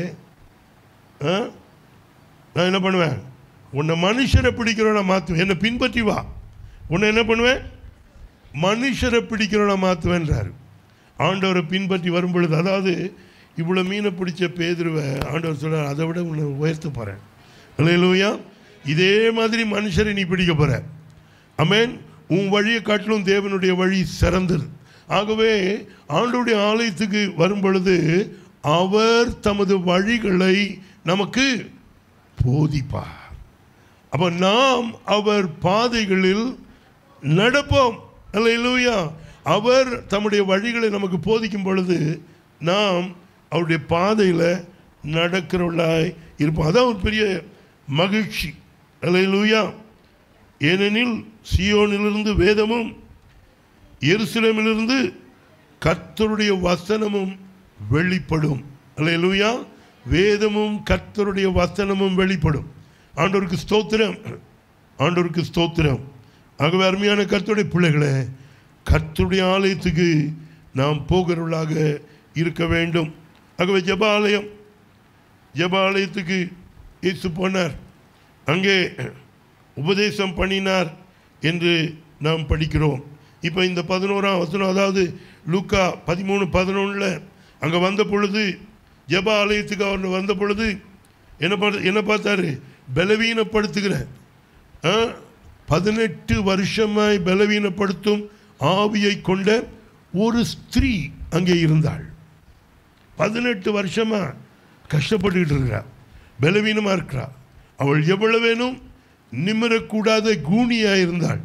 ஆ நான் என்ன பண்ணுவேன் உன்னை மனுஷரை பிடிக்கிறவனை மாற்றுவேன் என்னை பின்பற்றி வா உன்னை என்ன பண்ணுவேன் மனுஷரை பிடிக்கிறவனை மாற்றுவேன்றார் ஆண்டவரை பின்பற்றி வரும் பொழுது அதாவது இவ்வளோ மீனை பிடிச்ச பேதுருவை ஆண்டவர் சொல்றார் அதை விட உன்னை உயர்த்த போகிறேன் இல்லையா இதே மாதிரி மனுஷரை நீ பிடிக்க போகிற அமேன் உன் வழியை காட்டிலும் தேவனுடைய வழி சிறந்தது ஆகவே ஆண்டவருடைய ஆலயத்துக்கு வரும் பொழுது அவர் தமது வழிகளை நமக்கு போதிப்பார் அப்போ நாம் அவர் பாதைகளில் நடப்போம் அல்லேலூயா அவர் தம்முடைய வழிகளை நமக்கு போதிக்கும் பொழுது நாம் அவருடைய பாதையில் நடக்கிறவர்களாய் இருப்போம் அதான் ஒரு பெரிய மகிழ்ச்சி அல்லேலூயா ஏனெனில் சியோனிலிருந்து வேதமும் எருசலேமிலிருந்து கர்த்தருடைய வசனமும் வெளிப்படும் அல்லேலூயா வேதமும் கர்த்தருடைய வசனமும் வெளிப்படும் ஆண்டவருக்கு ஸ்தோத்திரம் ஆண்டவருக்கு ஸ்தோத்திரம் ஆகவே அருமையான கர்த்தருடைய பிள்ளைகளே கர்த்தருடைய ஆலயத்துக்கு நாம் போகிறவர்களாக இருக்க வேண்டும் ஆகவே ஜெப ஆலயம் ஜெப ஆலயத்துக்கு இயேசு போனார் அங்கே உபதேசம் பண்ணினார் என்று நாம் படிக்கிறோம் இப்போ இந்த பதினோராம் வசனம் அதாவது லூக்கா பதிமூணு பதினொன்றில் அங்கே வந்த பொழுது ஜெப ஆலயத்துக்கு அவர் வந்த பொழுது என்ன பார்த்து என்ன பார்த்தாரு பலவீனப்படுத்துகிற ஆ, பதினெட்டு வருஷமாய் பலவீனப்படுத்தும் ஆவியை கொண்ட ஒரு ஸ்திரீ அங்கே இருந்தாள் பதினெட்டு வருஷமா கஷ்டப்பட்டுக்கிட்டு இருக்கிறா பலவீனமாக இருக்கிறா அவள் எவ்வளவேனும் நிமிரக்கூடாத கூனியாக இருந்தாள்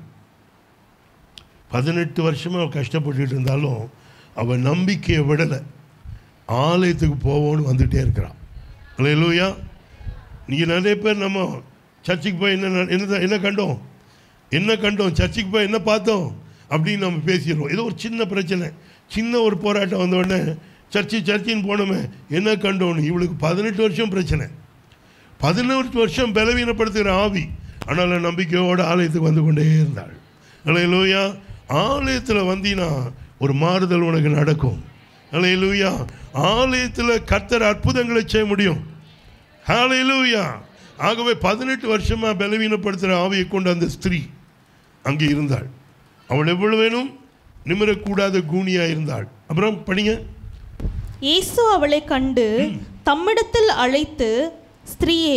பதினெட்டு வருஷமா அவள் கஷ்டப்பட்டுட்டு இருந்தாலும் அவள் நம்பிக்கையை விடலை ஆலயத்துக்கு போவோன்னு வந்துட்டே இருக்கிறான் அல்லையா நீங்கள் நிறைய பேர் நம்ம சர்ச்சுக்கு போய் என்ன ந- என்ன என்ன கண்டோம் என்ன கண்டோம் சர்ச்சுக்கு போய் என்ன பார்த்தோம் அப்படின்னு நம்ம பேசிடுவோம் ஏதோ ஒரு சின்ன பிரச்சனை சின்ன ஒரு போராட்டம் வந்த உடனே சர்ச்சு சர்ச்சின்னு போனோமே என்ன கண்டோன்னு இவளுக்கு பதினெட்டு வருஷம் பிரச்சனை பதினெட்டு வருஷம் பலவீனப்படுத்துகிற ஆவி ஆனால் நம்பிக்கையோடு ஆலயத்துக்கு வந்து கொண்டே இருந்தாள் அலையலூயா ஆலயத்தில் வந்தீங்கன்னா ஒரு மாறுதல் உனக்கு நடக்கும் அலையலூயா ஆலயத்தில் கர்த்தர் அற்புதங்களை செய்ய முடியும் ஹalleluya ஆகவே பதினெட்டு வருஷமா பலவீனப்படுத்துகிற ஆவியை கொண்ட அந்த ஸ்திரீ அங்கே இருந்தாள் அவள் எவ்வளவு வேணும் நிமிரக்கூடாத கூனியா இருந்தாள் அப்புறம் படிங்க இயேசு அவளை கண்டு தம்மிடத்தில் அழைத்து ஸ்திரீயே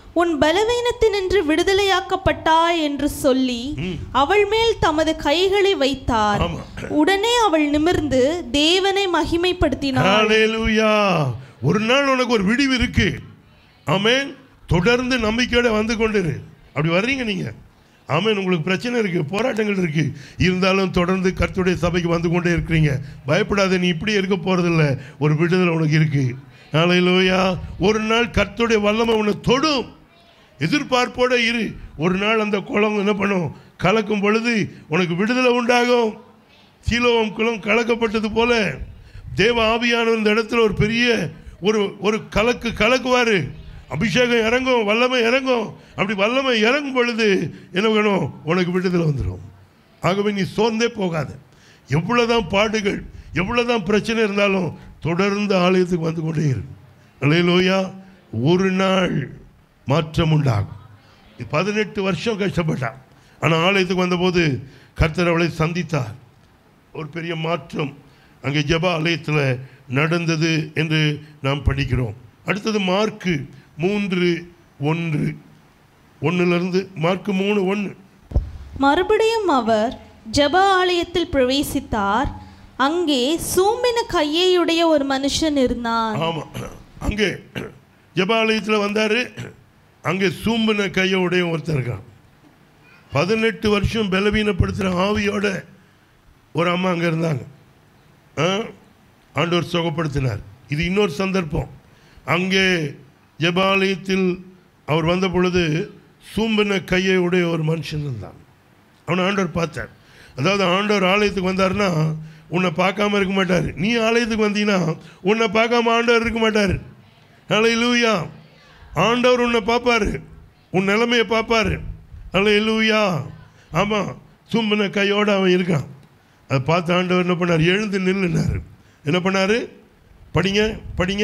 உன் பலவீனத்தினின்று விடுதலையாக்கப்பட்டாய் என்று சொல்லி அவள் மேல் தமது கைகளை வைத்தார் ஆமா. உடனே அவள் நிமிர்ந்து தேவனை மகிமைப்படுத்தினாள் ஹalleluya ஒரு நாள் உனக்கு ஒரு விடிவு இருக்கு ஆமென் தொடர்ந்து நம்பிக்கையோட வந்து கொண்டிரு அப்படி வர்றீங்க நீங்க ஆமென் உங்களுக்கு பிரச்சனை இருக்கு போராட்டங்கள் இருக்கு இருந்தாலும் தொடர்ந்து கர்த்தருடைய சபைக்கு வந்து கொண்டே இருக்கிறீங்க பயப்படாத நீ இப்படி இருக்க போறதில்ல ஒரு விடுதலை உனக்கு இருக்கு ஹalleluya ஒரு நாள் கர்த்தருடைய வல்லமை உன்னை தொடும் எதிர்பார்ப்போட இரு ஒரு நாள் அந்த குளம் என்ன பண்ணும் கலக்கும் பொழுது உனக்கு விடுதலை உண்டாகும் சீலோகம் குளம் கலக்கப்பட்டது போல தேவ ஆவியானவர் இந்த இடத்துல ஒரு பெரிய ஒரு ஒரு கலக்கு கலக்குவார் அபிஷேகம் இறங்கும் வல்லமை இறங்கும் அப்படி வல்லமை இறங்கும் பொழுது என்ன வேணும் உனக்கு விடுதலை வந்துடும் ஆகவே நீ சோர்ந்தே போகாத எவ்வளோதான் பாடுகள் எவ்வளோதான் பிரச்சனை இருந்தாலும் தொடர்ந்து ஆலயத்துக்கு வந்து கொண்டே இரு அல்லேலூயா ஒரு நாள் மாற்றம் உண்டாகும் பதினெட்டு வருஷம் கஷ்டப்பட்டான் ஆனால் ஆலயத்துக்கு வந்தபோது கர்த்தர் அவளை சந்தித்தார் ஒரு பெரிய மாற்றம் அங்கே ஜெப ஆலயத்தில் நடந்தது என்று நாம் படிக்கிறோம் அடுத்தது மார்க்கு மூன்று ஒன்று ஒன்றுலேருந்து மார்க்கு மூணு ஒன்று மறுபடியும் அவர் ஜெப ஆலயத்தில் பிரவேசித்தார் அங்கே சூம்பின கையையுடைய ஒரு மனுஷன் இருந்தான் ஆமாம் அங்கே ஜெப ஆலயத்தில் வந்தார் அங்கே சூம்பின கையோடைய ஒருத்தர் இருக்கான் பதினெட்டு வருஷம் பலவீனப்படுத்துகிற ஆவியோட ஒரு அம்மா அங்கே இருந்தாங்க ஆ? ஆண்டவர் சுகப்படுத்தினார் இது இன்னொரு சந்தர்ப்பம் அங்கே ஜெபாலயத்தில் அவர் வந்த பொழுது சூம்பின கையை உடைய ஒரு மனுஷன் இருந்தான் அவனை ஆண்டவர் பார்த்தார் அதாவது ஆண்டவர் ஆலயத்துக்கு வந்தாருன்னா உன்னை பார்க்காம இருக்க மாட்டார் நீ ஆலயத்துக்கு வந்தீங்கன்னா உன்னை பார்க்காம ஆண்டவர் இருக்க மாட்டார் ஹalleluya ஆண்டவர் உன்னை பார்ப்பாரு உன் நிலைமையை பார்ப்பாரு ஹalleluya ஆமாம் சும்பின கையோடு அவன் இருக்கான் அதை பார்த்து ஆண்டவர் என்ன பண்ணார் எழுந்து நில்லுனார் என்ன பண்ணார் படிங்க படிங்க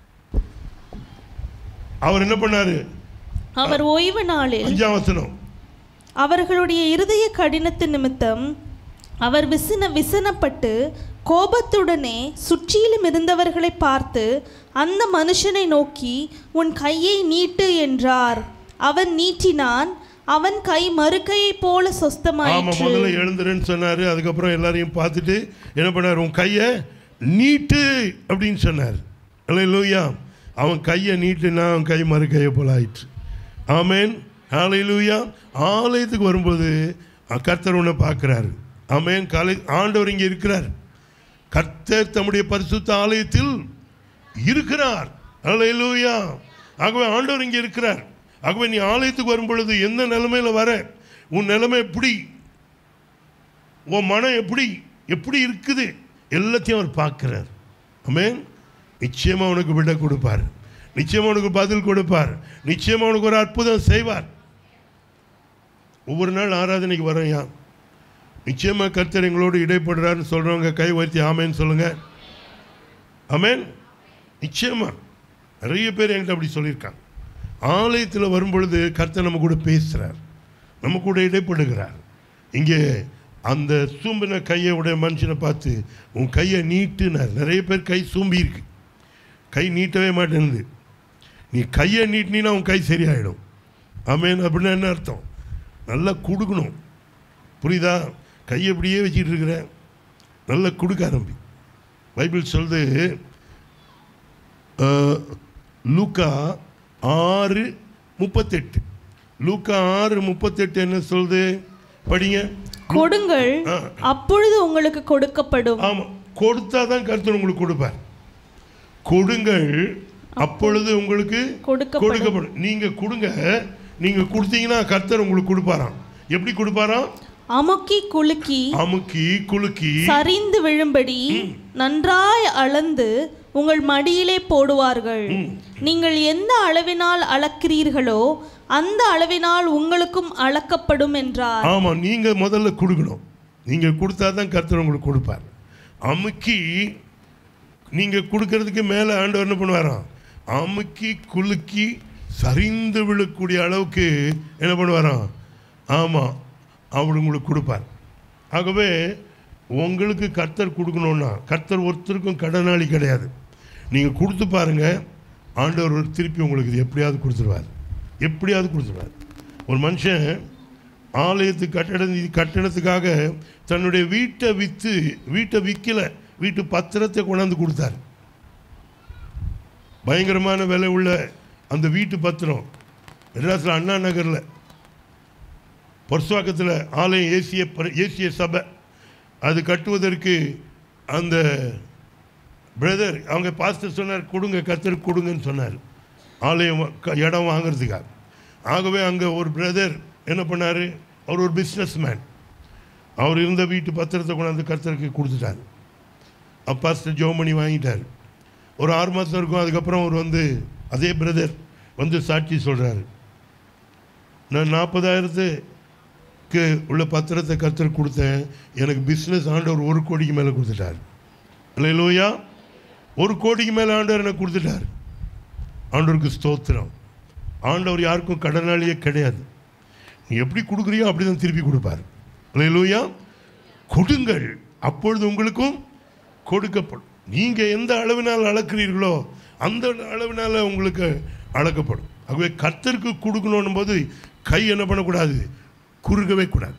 அவர் என்ன பண்ணார் அவர் ஓய்வு நாளில் அஞ்சாம் வசனம் அவர்களுடைய இருதய கடினத்து நிமித்தம் அவர் விசின விசனப்பட்டு கோபத்துடனே சுற்றிலும் இருந்தவர்களை பார்த்து அந்த மனுஷனை நோக்கி உன் கையை நீட்டு என்றார் அவன் நீட்டினான் அவன் கை மறுக்கையைப் போல ஆமாம் சொஸ்தமாயிற்று முதல்ல எழுந்துருன்னு சொன்னார் அதுக்கப்புறம் எல்லாரையும் பார்த்துட்டு என்ன பண்ணார் உன் கையை நீட்டு அப்படின்னு சொன்னார் அல்லையா அவன் கையை நீட்டுனா அவன் கை மறு கையை போல ஆயிற்று ஆமேன் ஹalleluya ஆலயத்துக்கு வரும்போது அஹ், கர்த்தர் உன்னை பார்க்குறாரு ஆமேன் காலை ஆண்டவர் இங்கே இருக்கிறார் கர்த்தர் தம்முடைய பரிசுத்த ஆலயத்தில் இருக்கிறார் அல்லேலூயா ஆகவே ஆண்டவர் இங்கே இருக்கிறார் ஆகவே நீ ஆலயத்துக்கு வரும் பொழுது எந்த நிலைமையில் வர உன் நிலைமை எப்படி உன் மனம் எப்படி எப்படி இருக்குது எல்லாத்தையும் அவர் பார்க்கிறார் ஆமென் நிச்சயமா உனக்கு விட கொடுப்பார் நிச்சயமா உனக்கு பதில் கொடுப்பார் நிச்சயமா உனக்கு ஒரு அற்புதம் செய்வார் ஒவ்வொரு நாள் ஆராதனைக்கு வரோம்யா நிச்சயமா கர்த்தர் எங்களோடு இடைப்படுறாருன்னு சொல்றவங்க கை உயர்த்தி ஆமேன்னு சொல்லுங்க ஆமென் நிச்சயமா நிறைய பேர் என்கிட்ட அப்படி சொல்லியிருக்காங்க ஆலயத்தில் வரும்பொழுது கர்த்தர் நம்ம கூட பேசுகிறார் நம்ம கூட இடைப்படுகிறார் இங்கே அந்த சூம்பின கையை உடைய மனுஷனை பார்த்து உன் கையை நீட்டுனார் நிறைய பேர் கை சூம்பி இருக்கு கை நீட்டவே மாட்டேங்குது நீ கையை நீட்டினா உன் கை சரியாயிடும் ஆமேன் அப்படின்னா என்ன அர்த்தம் நல்லா கொடுக்கணும் புரியுதா கையை இப்படியே வச்சுட்டு இருக்கிற நல்லா கொடுக்க ஆரம்பி பைபிள் சொல்லுது அஹ், லூக்கா ஆறு முப்பத்தெட்டு லூக்கா ஆறு முப்பத்தெட்டு என்ன சொல்லுது படிங்க கொடுங்கள் ஆ. அப்பொழுது உங்களுக்கு கொடுக்கப்படும் ஆமாம் கொடுத்தா தான் கர்த்தர் உங்களுக்கு கொடுப்பார் கொடுங்கள் அப்பொழுது உங்களுக்கு கொடுக்கப்படும். கொடுக்கப்படும் நீங்க கொடுங்க நீங்க கொடுத்தீங்கன்னா கர்த்தர் உங்களுக்கு கொடுப்பாராம் எப்படி கொடுப்பாராம் அமுக்கி குலுக்கி அமுக்கி குலுக்கி சரிந்து விழும்படி நன்றாய் அளந்து உங்கள் மடியிலே போடுவார்கள் நீங்கள் எந்த அளவினால் அளக்கிறீர்களோ அந்த அளவினால் உங்களுக்கும் அளக்கப்படும் என்றார் ஆமா நீங்க முதல்ல கொடுக்கணும் நீங்க கொடுத்தா தான் கர்த்தர் உங்களுக்கு கொடுப்பார் அமுக்கி நீங்க கொடுக்கறதுக்கு மேலே ஆண்டவர் என்ன பண்ணுவாராம் அமுக்கி குலுக்கி சரிந்து விழக்கூடிய அளவுக்கு என்ன பண்ணுவாராம் ஆமாம் அவர் உங்களுக்கு கொடுப்பார் ஆகவே உங்களுக்கு கர்த்தர் கொடுக்கணுன்னா கர்த்தர் ஒருத்தருக்கும் கடனாளி கிடையாது நீங்கள் கொடுத்து பாருங்க ஆண்டவர் ஒரு திருப்பி உங்களுக்கு இது எப்படியாவது கொடுத்துருவார் எப்படியாவது கொடுத்துருவார் ஒரு மனுஷன் ஆலயத்து கட்டட கட்டணத்துக்காக தன்னுடைய வீட்டை விற்று வீட்டை விற்கல வீட்டு பத்திரத்தை கொண்டாந்து கொடுத்தார் பயங்கரமான விலை உள்ள அந்த வீட்டு பத்திரம் மெட்ராஸில் அண்ணா நகரில் பொர்சுவாக்கத்தில் ஆலயம் ஏசிய பரி- ஏசிய சபை அது கட்டுவதற்கு அந்த பிரதர் அவங்க பாஸ்டர் சொன்னார் கொடுங்க கத்தருக்கு கொடுங்கன்னு சொன்னார் ஆலயம் வா- க- இடம் வாங்குறதுக்காக ஆகவே அங்கே ஒரு பிரதர் என்ன பண்ணார் அவர் ஒரு பிஸ்னஸ் மேன் அவர் இருந்த வீட்டு பத்திரத்தை கொண்டாந்து கர்த்தருக்கு கொடுத்துட்டார் அப்பாஸ்டர் ஜோமணி வாங்கிட்டார் ஒரு ஆறு மாதம் இருக்கும் அதுக்கப்புறம் அவர் வந்து அதே பிரதர் வந்து சாட்சி சொல்கிறாரு நான் நாற்பதாயிரத்துக்கு உள்ள பத்திரத்தை கர்த்தருக்கு கொடுத்தேன் எனக்கு பிஸ்னஸ் ஆண்டவர் ஒரு கோடிக்கு மேலே கொடுத்துட்டார் இல்லை லோயா ஒரு கோடிக்கு மேலே ஆண்டவர் எனக்கு கொடுத்துட்டார் ஆண்டவருக்கு ஸ்தோத்திரம் ஆண்டவர் யாருக்கும் கடனாளியே கிடையாது நீ எப்படி கொடுக்குறியோ அப்படி தான் திருப்பி கொடுப்பார் லூயா கொடுங்கள் அப்பொழுது உங்களுக்கும் கொடுக்கப்படும் நீங்கள் எந்த அளவினால் அளக்கிறீர்களோ அந்த அளவினால் உங்களுக்கு அளக்கப்படும் ஆகவே கர்த்தருக்கு கொடுக்கணும் போது கை என்ன பண்ணக்கூடாது குறுகவே கூடாது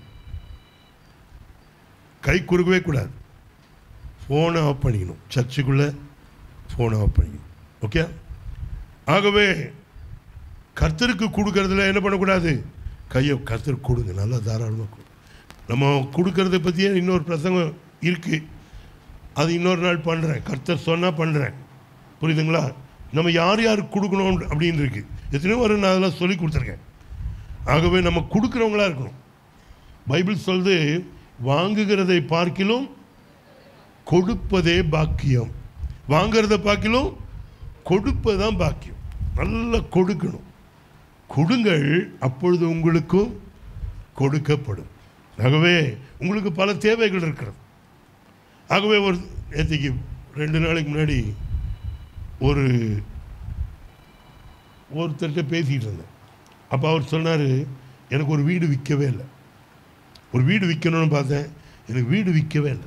கை குறுகவே கூடாது ஃபோனை ஆஃப் பண்ணிக்கணும் சர்ச்சுக்குள்ளே ஃபோனை ஆஃப் பண்ணிக்கணும் ஓகே ஆகவே கர்த்தருக்கு கொடுக்கறதுல என்ன பண்ணக்கூடாது கையை கர்த்தருக்கு கொடுங்க நல்லா தாராளமாக கொடு நம்ம கொடுக்கறத பற்றியே இன்னொரு பிரசங்கம் இருக்குது அது இன்னொரு நாள் பண்ணுறேன் கர்த்தர் சொன்னால் பண்ணுறேன் புரியுதுங்களா நம்ம யார் யாருக்கு கொடுக்கணும் அப்படின்னு இருக்கு எத்தனையோ வரும் நான் அதெல்லாம் சொல்லி கொடுத்துருக்கேன் ஆகவே நம்ம கொடுக்குறவங்களா இருக்கணும் பைபிள் சொல்லுது வாங்குகிறதை பார்க்கிலும் கொடுப்பதே பாக்கியம் வாங்குறத பார்க்கிலும் கொடுப்பதான் பாக்கியம் நல்லா கொடுக்கணும் கொடுங்கள் அப்பொழுது உங்களுக்கும் கொடுக்கப்படும் ஆகவே உங்களுக்கு பல தேவைகள் இருக்கிறது ஆகவே ஒரு நேற்றுக்கு ரெண்டு நாளைக்கு முன்னாடி ஒரு ஒருத்தர்கிட்ட பேசிகிட்டு இருந்தேன் அப்போ அவர் சொன்னார் எனக்கு ஒரு வீடு விற்கவே இல்லை ஒரு வீடு விற்கணும்னு பார்த்தேன் எனக்கு வீடு விற்கவே இல்லை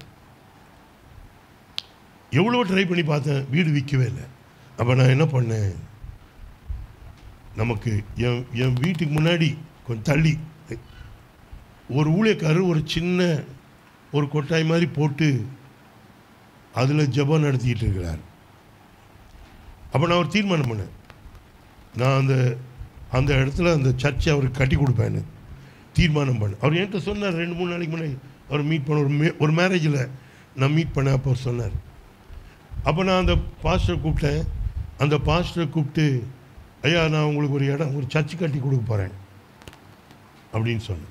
எவ்வளோ ட்ரை பண்ணி பார்த்தேன் வீடு விற்கவே இல்லை அப்போ நான் என்ன பண்ணேன் நமக்கு என் என் வீட்டுக்கு முன்னாடி கொஞ்சம் தள்ளி ஒரு ஊழியக்காரர் ஒரு சின்ன ஒரு கொட்டாய் மாதிரி போட்டு அதில் ஜெபம் நடத்திக்கிட்டு இருக்கிறார் அப்போ நான் ஒரு தீர்மானம் பண்ணேன் நான் அந்த அந்த இடத்துல அந்த சர்ச்சை அவருக்கு கட்டி கொடுப்பேன்னு தீர்மானம் பண்ணேன் அவர் என்கிட்ட சொன்னார் ரெண்டு மூணு நாளைக்கு முன்னாடி அவர் மீட் பண்ண ஒரு மே ஒரு மேரேஜில் நான் மீட் பண்ணேன் அப்போ அவர் சொன்னார் அப்போ நான் அந்த பாஸ்டரை கூப்பிட்டேன் அந்த பாஸ்டரை கூப்பிட்டு ஐயா நான் உங்களுக்கு ஒரு இடம் ஒரு சர்ச்சு கட்டி கொடுக்க போகிறேன் அப்படின்னு சொன்னேன்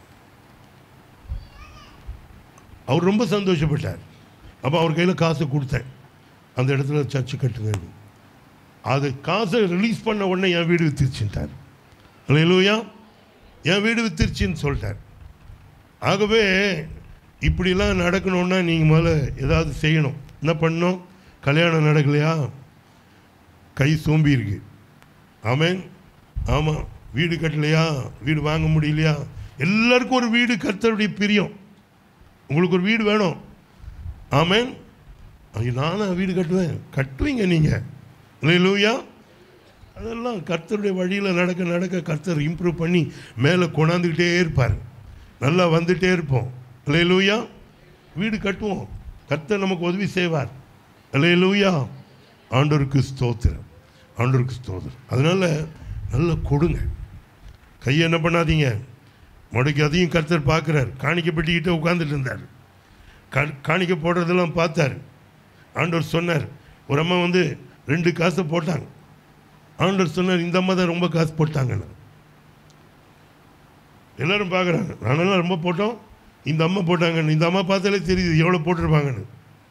அவர் ரொம்ப சந்தோஷப்பட்டார் அப்போ அவர் கையில் காசை கொடுத்தேன் அந்த இடத்துல சர்ச்சு கட்டுங்க அது காசை ரிலீஸ் பண்ண உடனே என் வீடு வித்துருச்சுட்டார் இல்லையா என் வீடு வித்துருச்சுன்னு சொல்லிட்டார் ஆகவே இப்படிலாம் நடக்கணும்னா நீங்கள் முதல்ல ஏதாவது செய்யணும் என்ன பண்ணணும் கல்யாணம் நடக்கலையா கை சோம்பி இருக்கு ஆமேன் ஆமாம் வீடு கட்டலையா வீடு வாங்க முடியலையா எல்லாருக்கும் ஒரு வீடு கர்த்தருடைய பிரியம் உங்களுக்கு ஒரு வீடு வேணும் ஆமேன் ஐயோ நானும் வீடு கட்டுவேன் கட்டுவீங்க நீங்கள் இல்லையா அதெல்லாம் கர்த்தருடைய வழியில் நடக்க நடக்க கர்த்தர் இம்ப்ரூவ் பண்ணி மேலே கொண்டாந்துக்கிட்டே இருப்பார் நல்லா வந்துட்டே இருப்போம் இல்லையா வீடு கட்டுவோம் கர்த்தர் நமக்கு உதவி செய்வார் இல்லையா ஆண்டோருக்கு ஸ்தோத்திரம் ஆண்டோருக்கு ஸ்தோத்திரம் அதனால் நல்லா கொடுங்க கையை என்ன பண்ணாதீங்க முடக்கி அதையும் கர்த்தர் பார்க்குறார் காணிக்க பெட்டிக்கிட்ட உட்காந்துட்டு இருந்தார் கா- காணிக்க போடுறதெல்லாம் பார்த்தார் ஆண்டவர் சொன்னார் ஒரு அம்மா வந்து ரெண்டு காசை போட்டாங்க ஆண்டவர் சொன்னார் இந்த அம்மா தான் ரொம்ப காசு போட்டாங்கன்னு எல்லாரும் பார்க்குறாங்க நானெல்லாம் ரொம்ப போட்டோம் இந்த அம்மா போட்டாங்கன்னு இந்த அம்மா பார்த்தாலே தெரியுது எவ்வளோ போட்டிருப்பாங்கன்னு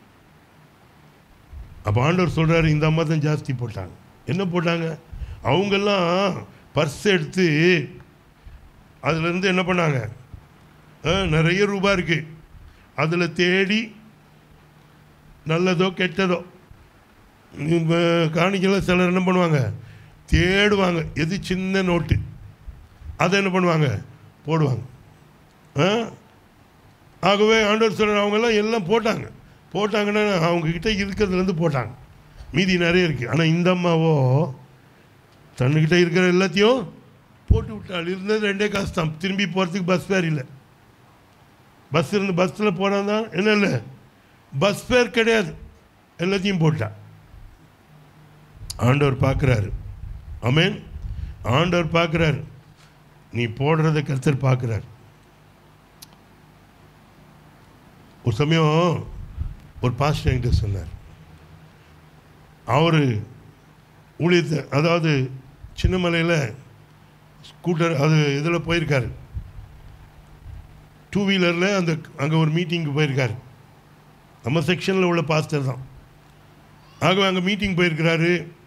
அப்போ ஆண்டவர் சொல்கிறாரு இந்த அம்மா தான் ஜாஸ்தி போட்டாங்க என்ன போட்டாங்க அவங்கெல்லாம் பர்ஸ் எடுத்து அதுலேருந்து என்ன பண்ணாங்க ஆ, நிறைய ரூபாய் இருக்குது அதில் தேடி நல்லதோ கெட்டதோ இப்போ காணிக்கையில் சிலர் என்ன பண்ணுவாங்க தேடுவாங்க எது சின்ன நோட்டு அதை என்ன பண்ணுவாங்க போடுவாங்க ஆ ஆகவே ஆண்டவர் சொல்கிற அவங்கெல்லாம் எல்லாம் போட்டாங்க போட்டாங்கன்னா அவங்கக்கிட்ட இருக்கிறதுலேருந்து போட்டாங்க மீதி நிறைய இருக்குது ஆனால் இந்த அம்மாவோ தன்னுக்கிட்ட இருக்கிற எல்லாத்தையும் போட்டு விட்டாள் இருந்தது ரெண்டே காசு தான் திரும்பி போகிறதுக்கு பஸ் ஃபேர் இல்லை பஸ் இருந்து பஸ்ஸில் போனால் தான் என்ன இல்லை பஸ் ஃபேர் கிடையாது எல்லாத்தையும் போட்டா ஆண்டவர் பார்க்குறாரு ஆமென் ஆண்டவர் பார்க்குறாரு நீ போடுறத கர்த்தர் பார்க்குறாரு ஒரு சமயம் ஒரு பாஸ்டர் என்கிட்ட சொன்னார் அவர் ஊழியத்தை அதாவது சின்னமலையில் ஸ்கூட்டர் அது இதில் போயிருக்காரு டூ வீலரில் அந்த அங்கே ஒரு மீட்டிங்க்கு போயிருக்காரு நம்ம செக்ஷனில் உள்ள பாஸ்டர் தான் ஆகவே அங்கே மீட்டிங் போயிருக்கிறாரு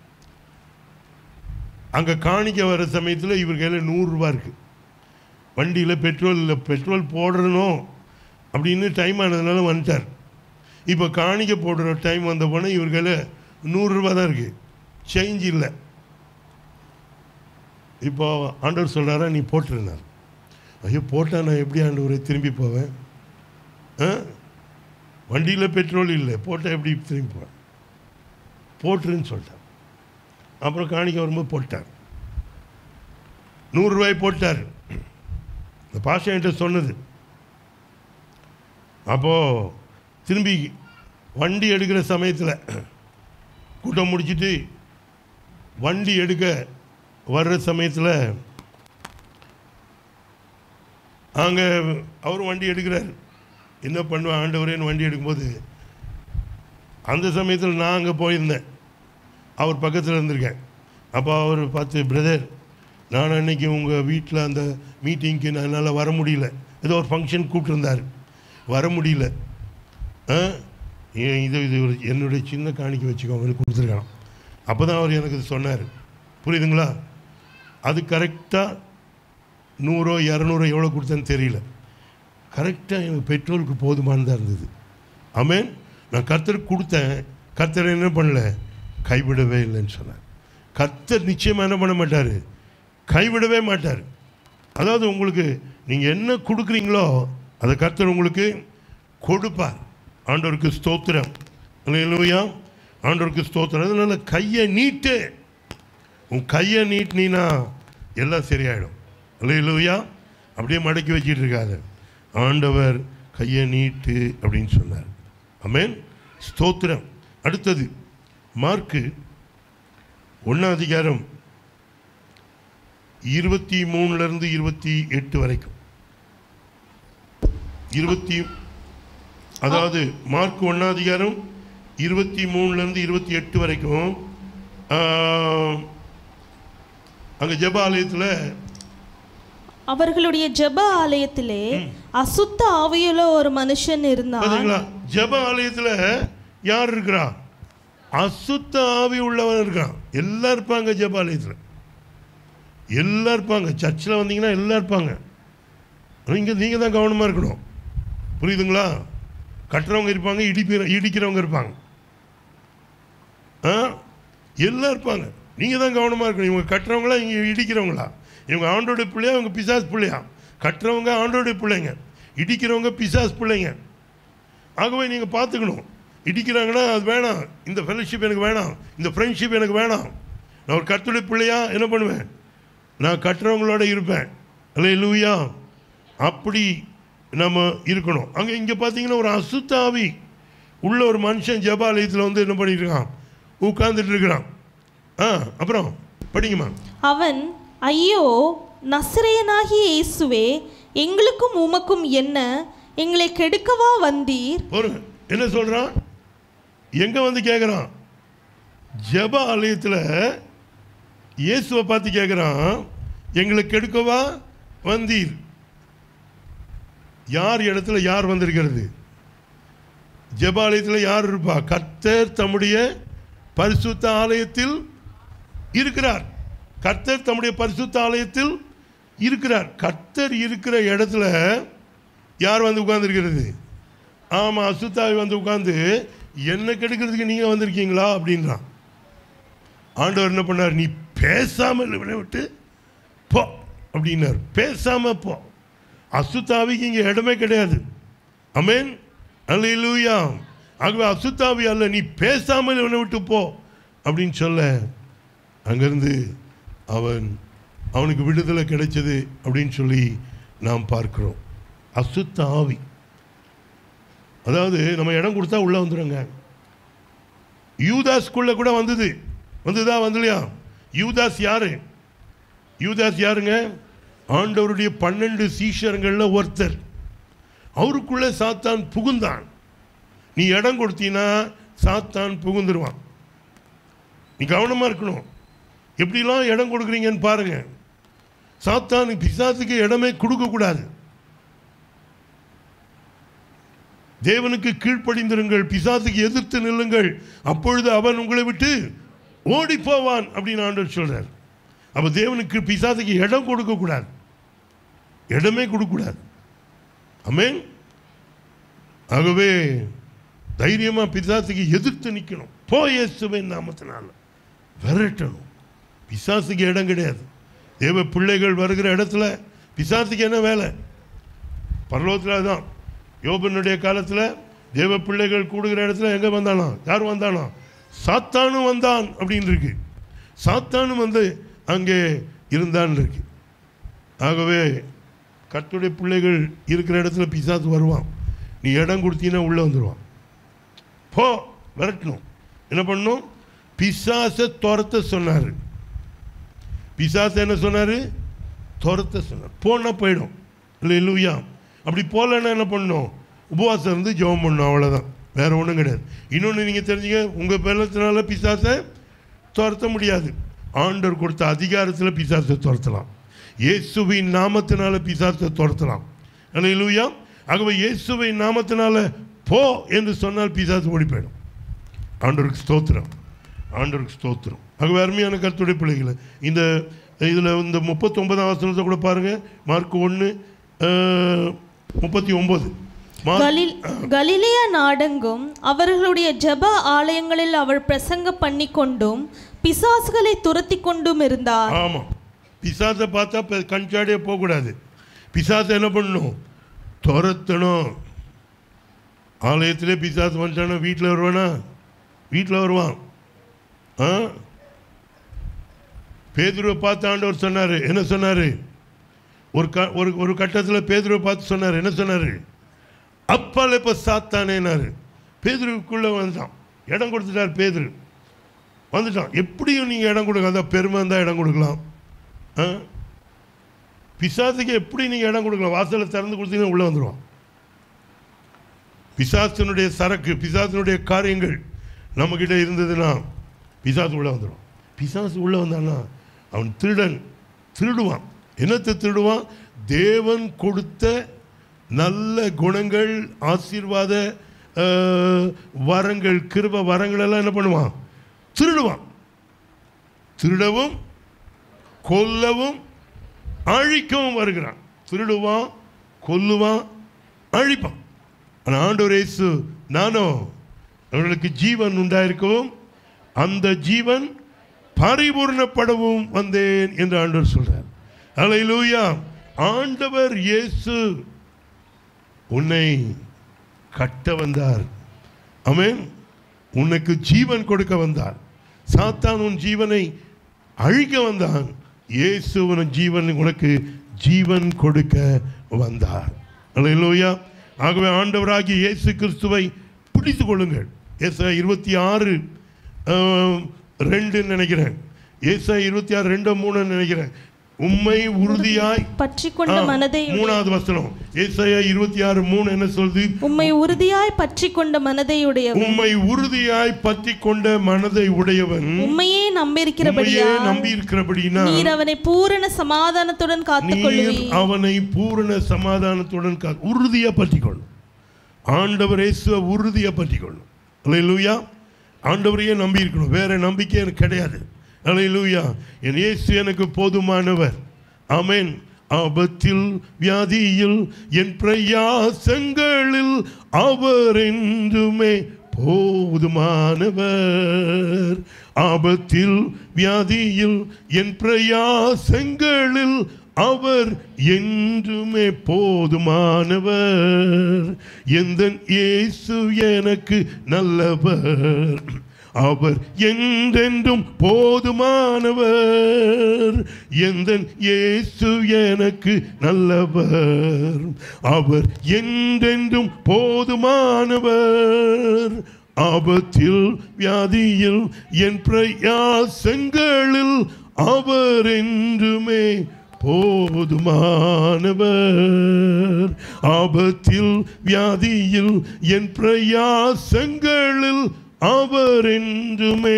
அங்கே காணிக்க வர சமயத்தில் இவர் கையில் நூறுரூவா இருக்குது வண்டியில் பெட்ரோல் இல்லை பெட்ரோல் போடணும் அப்படின்னு டைம் ஆனதுனால வந்துட்டார் இப்போ காணிக்க போடுற டைம் வந்த போனே இவர் கையில் நூறுரூவா தான் இருக்குது சேஞ்ச் இல்லை இப்போ ஆண்டவர் சொல்கிறாரா நீ போட்டுருந்தார் ஐயோ போட்டால் நான் எப்படி ஆண்டவரை திரும்பி போவேன் ஆ வண்டியில் பெட்ரோல் இல்லை போட்டால் எப்படி திரும்பி போவேன் போட்டுருன்னு சொல்லிட்டார் அப்புறம் காணிக்க வரும்போது போட்டார் நூறுரூவாய் போட்டார் இந்த பாஷா என்கிட்ட சொன்னது அப்போது திரும்பி வண்டி எடுக்கிற சமயத்தில் கூட்டம் முடிச்சிட்டு வண்டி எடுக்க வர்ற சமயத்தில் அங்கே அவரும் வண்டி எடுக்கிறார் என்ன பண்ணுவேன் ஆண்டவரேன்னு வண்டி எடுக்கும்போது அந்த சமயத்தில் நான் அங்கே போயிருந்தேன் அவர் பக்கத்தில் இருந்திருக்கேன் அப்போ அவர் பார்த்து பிரதர் நான் அன்னைக்கு உங்கள் வீட்டில் அந்த மீட்டிங்க்கு நான் என்னால் வர முடியல ஏதோ ஒரு ஃபங்க்ஷன் கூப்பிட்டுருந்தார் வர முடியல ஆ ஏன் இது இது ஒரு என்னுடைய சின்ன காணிக்கை வச்சுக்கோங்கன்னு கொடுத்துருக்கான் அப்போ தான் அவர் எனக்கு இது சொன்னார் புரியுதுங்களா அது கரெக்டாக நூறோ இரநூறோ எவ்வளோ கொடுத்தேன்னு தெரியல கரெக்டாக எனக்கு பெட்ரோலுக்கு போதுமானதாக இருந்தது ஆமென் நான் கர்த்தருக்கு கொடுத்தேன் கர்த்தர் என்ன பண்ணல கைவிடவே இல்லைன்னு சொன்னார் கர்த்தர் நிச்சயமாக என்ன பண்ண மாட்டார் கைவிடவே மாட்டார் அதாவது உங்களுக்கு நீங்கள் என்ன கொடுக்குறீங்களோ அதை கர்த்தர் உங்களுக்கு கொடுப்பார் ஆண்டவருக்கு ஸ்தோத்திரம் இல்லையா ஆண்டவருக்கு ஸ்தோத்திரம் அதனால கையை நீட்டு உன் கையை நீட்டினா எல்லாம் சரியாயிடும் இல்லையா அப்படியே மடக்கி வச்சிட்டு இருக்காது ஆண்டவர் கையை நீட்டு அப்படின்னு சொன்னார் அமேன் ஸ்தோத்திரம் அடுத்தது மார்க்கு ஒன்றாம் அதிகாரம் இருபத்தி மூணுலேருந்து இருபத்தி எட்டு வரைக்கும் இருபத்தி அதாவது மார்க் ஒன்றாம் அதிகாரம் இருபத்தி மூணுலேருந்து இருபத்தி எட்டு வரைக்கும் அங்கே ஜெப ஆலயத்தில் அவர்களுடைய ஜெப ஆலயத்திலே அசுத்த ஆவியுள்ள ஒரு மனுஷன் இருந்தான் பார்த்தீங்களா ஜெப ஆலயத்தில் யார் இருக்கிறா அசுத்த ஆவி உள்ளவன் இருக்கான் எல்லாம் இருப்பாங்க ஜெப ஆலயத்தில் எல்லாம் இருப்பாங்க சர்ச்சில் வந்தீங்கன்னா எல்லாம் இருப்பாங்க இங்கே நீங்கள் தான் கவனமாக இருக்கணும் புரியுதுங்களா கட்டுறவங்க இருப்பாங்க இடிப்பிற இடிக்கிறவங்க இருப்பாங்க ஆ எல்லாம் இருப்பாங்க நீங்கள் தான் கவனமாக இருக்கணும் இவங்க கட்டுறவங்களா இங்கே இடிக்கிறவங்களா இவங்க ஆண்டோடைய பிள்ளையா இவங்க பிசாஸ் பிள்ளையா கட்டுறவங்க ஆண்டோடைய பிள்ளைங்க இடிக்கிறவங்க பிசாஸ் பிள்ளைங்க ஆகவே நீங்கள் பார்த்துக்கணும் இடிக்கிறாங்கன்னா அது வேணாம் இந்த ஃபெலோஷிப் எனக்கு வேணாம் இந்த ஃப்ரெண்ட்ஷிப் எனக்கு வேணாம் நான் ஒரு கத்துடைய பிள்ளையா என்ன பண்ணுவேன் நான் கட்டுறவங்களோட இருப்பேன் அல்ல லூயா அப்படி நம்ம இருக்கணும் அங்கே இங்கே பார்த்தீங்கன்னா ஒரு அசுத்தாவி உள்ள ஒரு மனுஷன் ஜபாலயத்தில் வந்து என்ன பண்ணிட்டு இருக்கான் உட்கார்ந்துட்டு இருக்கிறான் ஆ அப்புறம் படிங்கம்மா அவன் ஐயோ நசரேயனாகிய இயேசுவே எங்களுக்கும் உமக்கும் என்ன எங்களை கெடுக்கவா வந்தீர் ஒரு என்ன சொல்கிறான் எங்கே வந்து கேட்குறான் ஜெப ஆலயத்தில் இயேசுவை பார்த்து கேட்குறான் எங்களை கெடுக்கவா வந்தீர் யார் இடத்துல யார் வந்திருக்கிறது ஜெப ஆலயத்தில் யார் இருப்பா கர்த்தர் தம்முடைய பரிசுத்த ஆலயத்தில் இருக்கிறார் கர்த்தர் தம்முடைய பரிசுத்த ஆலயத்தில் இருக்கிறார் கர்த்தர் இருக்கிற இடத்துல யார் வந்து உட்கார்ந்துருக்கிறது ஆமாம் அசுத்தாவி வந்து உட்காந்து என்ன கெடுக்கிறதுக்கு நீங்கள் வந்திருக்கீங்களா அப்படின்றான் ஆண்டவர் என்ன பண்ணார் நீ பேசாமல் இவனை விட்டு போ அப்படின்னார் பேசாமல் போ அசுத்தாவிக்கு இங்கே இடமே கிடையாது அமேன் அல்லேலூயா ஆகவே அசுத்தாவி அல்ல நீ பேசாமல் இவனை விட்டு போ அப்படின்னு சொல்ல அங்கிருந்து அவன் அவனுக்கு விடுதலை கிடைச்சது அப்படின்னு சொல்லி நாம் பார்க்கிறோம் அசுத்த ஆவி அதாவது நம்ம இடம் கொடுத்தா உள்ளே வந்துடுங்க யூதாஸ்குள்ள கூட வந்தது வந்துதா வந்துலையா யூதாஸ் யாரு யூதாஸ் யாருங்க ஆண்டவருடைய பன்னெண்டு சீஷருங்களில் ஒருத்தர் அவருக்குள்ள சாத்தான் புகுந்தான் நீ இடம் கொடுத்தீன்னா சாத்தான் புகுந்துருவான் நீ கவனமாக இருக்கணும் எப்படிலாம் இடம் கொடுக்குறீங்கன்னு பாருங்க சாத்தான் பிசாசுக்கு இடமே கொடுக்கக்கூடாது தேவனுக்கு கீழ்ப்படிந்திருங்கள் பிசாசுக்கு எதிர்த்து நில்லுங்கள் அப்பொழுது அவன் உங்களை விட்டு ஓடி போவான் அப்படின்னு ஆண்டவர் சொல்றார் அப்ப தேவனுக்கு பிசாசுக்கு இடம் கொடுக்கக்கூடாது இடமே கொடுக்கக்கூடாது ஆமென் ஆகவே தைரியமா பிசாசுக்கு எதிர்த்து நிற்கணும் போ இயேசுவின் நாமத்தினால விரட்டணும் பிசாசுக்கு இடம் கிடையாது தேவ பிள்ளைகள் வருகிற இடத்துல பிசாசுக்கு என்ன வேலை பரலோகத்தில் தான் யோபனுடைய காலத்தில் தேவ பிள்ளைகள் கூடுகிற இடத்துல எங்கே வந்தானா யார் வந்தானா சாத்தானும் வந்தான் அப்படின்னு இருக்கு சாத்தானும் வந்து அங்கே இருந்தான் இருக்கு ஆகவே கர்த்தருடைய பிள்ளைகள் இருக்கிற இடத்துல பிசாசு வருவான் நீ இடம் கொடுத்தீங்கன்னா உள்ளே வந்துடுவான் போ விரட்டணும் என்ன பண்ணணும் பிசாசை துரத்த சொன்னார் பிசாசு என்ன சொன்னார் துரத்த சொன்னார் போனா போயிடும் இல்லை இல்லையா அப்படி போகலன்னா என்ன பண்ணணும் உபவாசம் இருந்து ஜெபம் பண்ணணும் அவ்வளோதான் வேற ஒன்றும் கிடையாது இன்னொன்று நீங்கள் தெரிஞ்சுங்க உங்கள் பலத்தினால பிசாசை துரத்த முடியாது ஆண்டவர் கொடுத்த அதிகாரத்தில் பிசாசை துரத்தலாம் இயேசுவின் நாமத்தினால பிசாசை துரத்தலாம் இல்லையா ஆகவே இயேசுவின் நாமத்தினால போ என்று சொன்னால் பிசாசு ஓடி போயிடும் ஆண்டவருக்கு ஸ்தோத்திரம் ஆண்டவருக்கு ஸ்தோத்திரம் ஆகவே அருமையான கருத்துடைய பிள்ளைகளை இந்த இதில் இந்த முப்பத்தொன்பதாம் வசனத்தை கூட பாருங்கள் மார்க் ஒன்று முப்பத்தி ஒம்பது கலில் கலிலேயா நாடெங்கும் அவர்களுடைய ஜெப ஆலயங்களில் அவர் பிரசங்க பண்ணி கொண்டும் பிசாசுகளை துரத்தி கொண்டும் இருந்தார் ஆமாம் பிசாசை பார்த்தா இப்போ கண்சாடியே போகக்கூடாது பிசாசை என்ன பண்ணணும் துரத்தணும் ஆலயத்திலே பிசாசு வந்துட்டானா வீட்டில் வருவானா வீட்டில் வருவான் ஆ பேதுருவை பார்த்து ஆண்டவர் சொன்னார் என்ன சொன்னார் ஒரு க ஒரு ஒரு கட்டத்தில் பேதுருவை பார்த்து சொன்னார் என்ன சொன்னார் அப்பால் இப்போ சாத்தானேனாரு பேதுருவுக்குள்ளே வந்துட்டான் இடம் கொடுத்துட்டார் பேதுரு வந்துட்டான் எப்படியும் நீங்கள் இடம் கொடுக்க அதான் பெருமை இருந்தால் இடம் கொடுக்கலாம் ஆ பிசாசுக்கு எப்படி நீங்கள் இடம் கொடுக்கலாம் வாசலை திறந்து கொடுத்தீங்கன்னா உள்ளே வந்துடுவான் பிசாசினுடைய சரக்கு பிசாசினுடைய காரியங்கள் நம்மக்கிட்ட இருந்ததுன்னா பிசாசு உள்ளே வந்துடும் பிசாசு உள்ளே வந்தான்னா அவன் திருடன் திருடுவான் என்னத்தை திருடுவான் தேவன் கொடுத்த நல்ல குணங்கள் ஆசீர்வாத அஹ், வரங்கள் கிருப வரங்கள் எல்லாம் என்ன பண்ணுவான் திருடுவான் திருடவும் கொல்லவும் அழிக்கவும் வருகிறான் திருடுவான் கொல்லுவான் அழிப்பான் ஆனால் ஆண்டவர் இயேசு நானோ அவர்களுக்கு ஜீவன் உண்டாயிருக்கவும் அந்த ஜீவன் பரிபூர்ணப்படவும் வந்தேன் என்று ஆண்டவர் சொல்றார் அல்லேலூயா ஆண்டவர் இயேசு உன்னை கட்ட வந்தார் ஆமென் உனக்கு ஜீவன் கொடுக்க வந்தார் சாத்தான் உன் ஜீவனை அழிக்க வந்தான் இயேசு உன் ஜீவன் உனக்கு ஜீவன் கொடுக்க வந்தார் அல்லேலூயா ஆகவே ஆண்டவராகிய இயேசு கிறிஸ்துவை பிடித்து கொள்ளுங்கள் ஏசா இருபத்தி ஆறு ரெண்டு நினைக்கிறேன் ஏசா இருபத்தி ஆறு ரெண்டு மூணு நினைக்கிறேன் உம்மை உறுதியாய் பற்றி கொண்ட ஆ, மனதை மூணாவது வசனம் ஏசாயா இருபத்தி ஆறு மூணு என்ன சொல்லுது உம்மை உறுதியாய் பற்றி கொண்ட மனதை உடையவன் உம்மை உறுதியாய் பற்றி கொண்ட மனதை உடையவன் உம்மையே நம்பியிருக்கிறபடியா உம்மையே நம்பி இருக்கிறபடினா நீர் அவனை பூரண சமாதானத்துடன் நீர் காத்துக்கொள்ளுவீர் அவனை பூரண சமாதானத்துடன் கா உறுதியா பற்றி கொள்ளும் ஆண்டவர் இயேசுவை உறுதியா பற்றி கொள்ளும் அல்லேலூயா ஆண்டவரையே நம்பி இருக்கணும் வேற நம்பிக்கை எனக்கு கிடையாது அல்லேலூயா என் இயேசு எனக்கு போதுமானவர் ஆமென் ஆபத்தில் வியாதியில் என் பிரயாசங்களில் அவர் என்றுமே போதுமானவர் ஆபத்தில் வியாதியில் என் பிரயாசங்களில் அவர் என்றுமே போதுமானவர் எந்த இயேசு எனக்கு நல்லவர் அவர் என்றென்றும் போதுமானவர் எந்த இயேசு எனக்கு நல்லவர் அவர் என்றென்றும் போதுமானவர் ஆபத்தில் வியாதியில் என் பிரயாசங்களில் அவர் என்றுமே போதுமானவர் ஆபத்தில் வியாதியில் என் பிரயாசங்களில் அவர் என்றுமே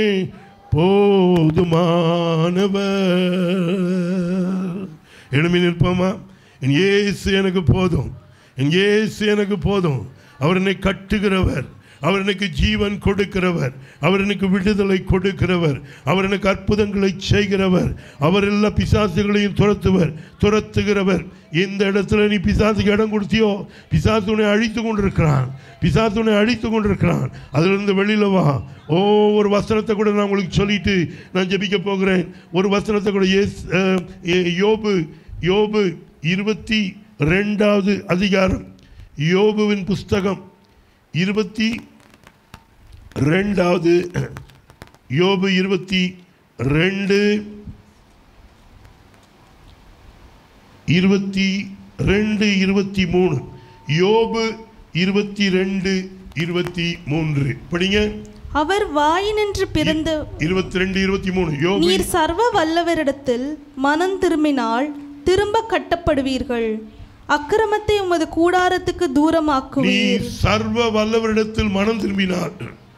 போதுமானவர் எழுமி நிற்போமா என் இயேசு எனக்கு போதும் என் இயேசு எனக்கு போதும் அவர் என்னை கட்டுகிறவர் அவர் எனக்கு ஜீவன் கொடுக்கிறவர் அவர் எனக்கு விடுதலை கொடுக்கிறவர் அவர் எனக்கு அற்புதங்களை செய்கிறவர் அவர் எல்லா பிசாசுகளையும் துரத்துவர் துரத்துகிறவர் இந்த இடத்துல நீ பிசாசுக்கு இடம் கொடுத்தியோ பிசாசு உன்னை அழித்து கொண்டிருக்கிறான் பிசாசு உன்னை அழித்து கொண்டிருக்கிறான் அதிலிருந்து வெளியில வா ஓ ஒரு வசனத்தை கூட நான் உங்களுக்கு சொல்லிட்டு நான் ஜெபிக்க போகிறேன் ஒரு வசனத்தை கூட ஏஸ் அஹ், ஏ- யோபு யோபு இருபத்தி ரெண்டாவது அதிகாரம் யோபுவின் புஸ்தகம் இருபத்தி ரெண்டாவது யோபு இருபத்தி ரெண்டு இருபத்தி ரெண்டு இருபத்தி மூணு யோபு இருபத்தி ரெண்டு இருபத்தி மூன்று படிங்க அவர் வாயினின்று பிறந்து இருபத்தி ரெண்டு இருபத்தி மூணு யோபு நீர் சர்வ வல்லவரிடத்தில் மனம் திரும்பினால் திரும்ப கட்டப்படுவீர்கள் அக்கிரமத்தை உமது கூடாரத்துக்கு நீ தூரமாக்குவீர் சர்வ வல்லவரிடத்தில் மனம் திரும்பினார்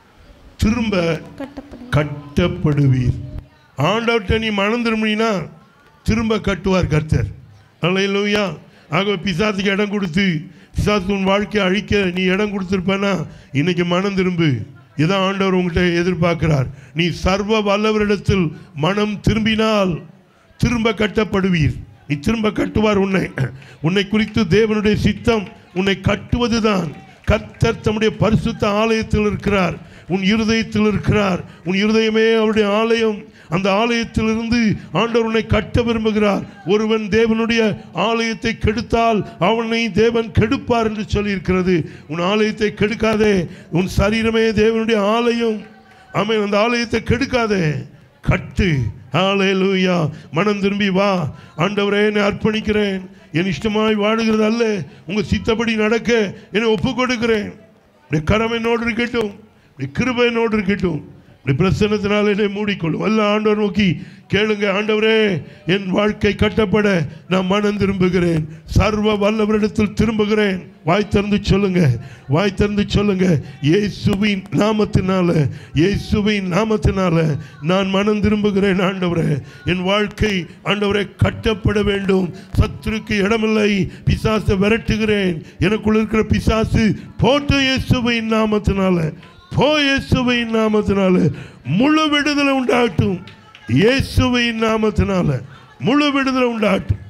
திரும்ப கட்டப்படு கட்டப்படுவீர் ஆண்டவர்கிட்ட நீ மனம் திரும்பினா திரும்ப கட்டுவார் கர்த்தர் அல்லையா ஆகவே பிசாசுக்கு இடம் கொடுத்து பிசாசு உன் வாழ்க்கையை அழிக்க நீ இடம் கொடுத்துருப்பனா இன்னைக்கு மனம் திரும்பு இதான் ஆண்டவர் உங்கள்கிட்ட எதிர்பார்க்கிறார் நீ சர்வ வல்லவரிடத்தில் மனம் திரும்பினால் திரும்ப கட்டப்படுவீர் நீ திரும்ப கட்டுவார் உன்னை உன்னை குறித்து தேவனுடைய சித்தம் உன்னை கட்டுவதுதான் கர்த்தர் தம்முடைய பரிசுத்த ஆலயத்தில் இருக்கிறார் உன் இருதயத்தில் இருக்கிறார் உன் இருதயமே அவருடைய ஆலயம் அந்த ஆலயத்திலிருந்து ஆண்டவர் உன்னை கட்ட விரும்புகிறார் ஒருவன் தேவனுடைய ஆலயத்தை கெடுத்தால் அவனை தேவன் கெடுப்பார் என்று சொல்லியிருக்கிறது உன் ஆலயத்தை கெடுக்காதே உன் சரீரமே தேவனுடைய ஆலயம் ஆமென் அந்த ஆலயத்தை கெடுக்காதே கட்டு ஹalleluya மனம் திரும்பி வா ஆண்டவரே என்னை அர்ப்பணிக்கிறேன் என் இஷ்டமாய் வாழுகிறது அல்ல உங்க சித்தப்படி நடக்க என்னை ஒப்பு கொடுக்கிறேன் உடைய கரம் என்னோடு இருக்கட்டும் உடைய கிருபை என்னோடு இருக்கட்டும் உடைய பிரசன்னத்தினால் என்னை மூடிக்கொள்ளும் அல்ல ஆண்டவர் நோக்கி கேளுங்க ஆண்டவரே என் வாழ்க்கை கட்டப்பட நான் மனம் திரும்புகிறேன் சர்வ வல்லவரிடத்தில் திரும்புகிறேன் வாய் திறந்து சொல்லுங்க வாய் திறந்து சொல்லுங்க இயேசுவின் நாமத்தினால இயேசுவின் நாமத்தினால நான் மனம் திரும்புகிறேன் ஆண்டவரே என் வாழ்க்கை ஆண்டவரே கட்டப்பட வேண்டும் சத்துருக்கு இடமில்லை பிசாசை விரட்டுகிறேன் எனக்குள்ள இருக்கிற பிசாசு போட்டு இயேசுவின் நாமத்தினால போ இயேசுவின் நாமத்தினால முழு விடுதலை உண்டாகட்டும் இயேசுவின் நாமத்தினால முழு விடுதலை உண்டாகட்டும்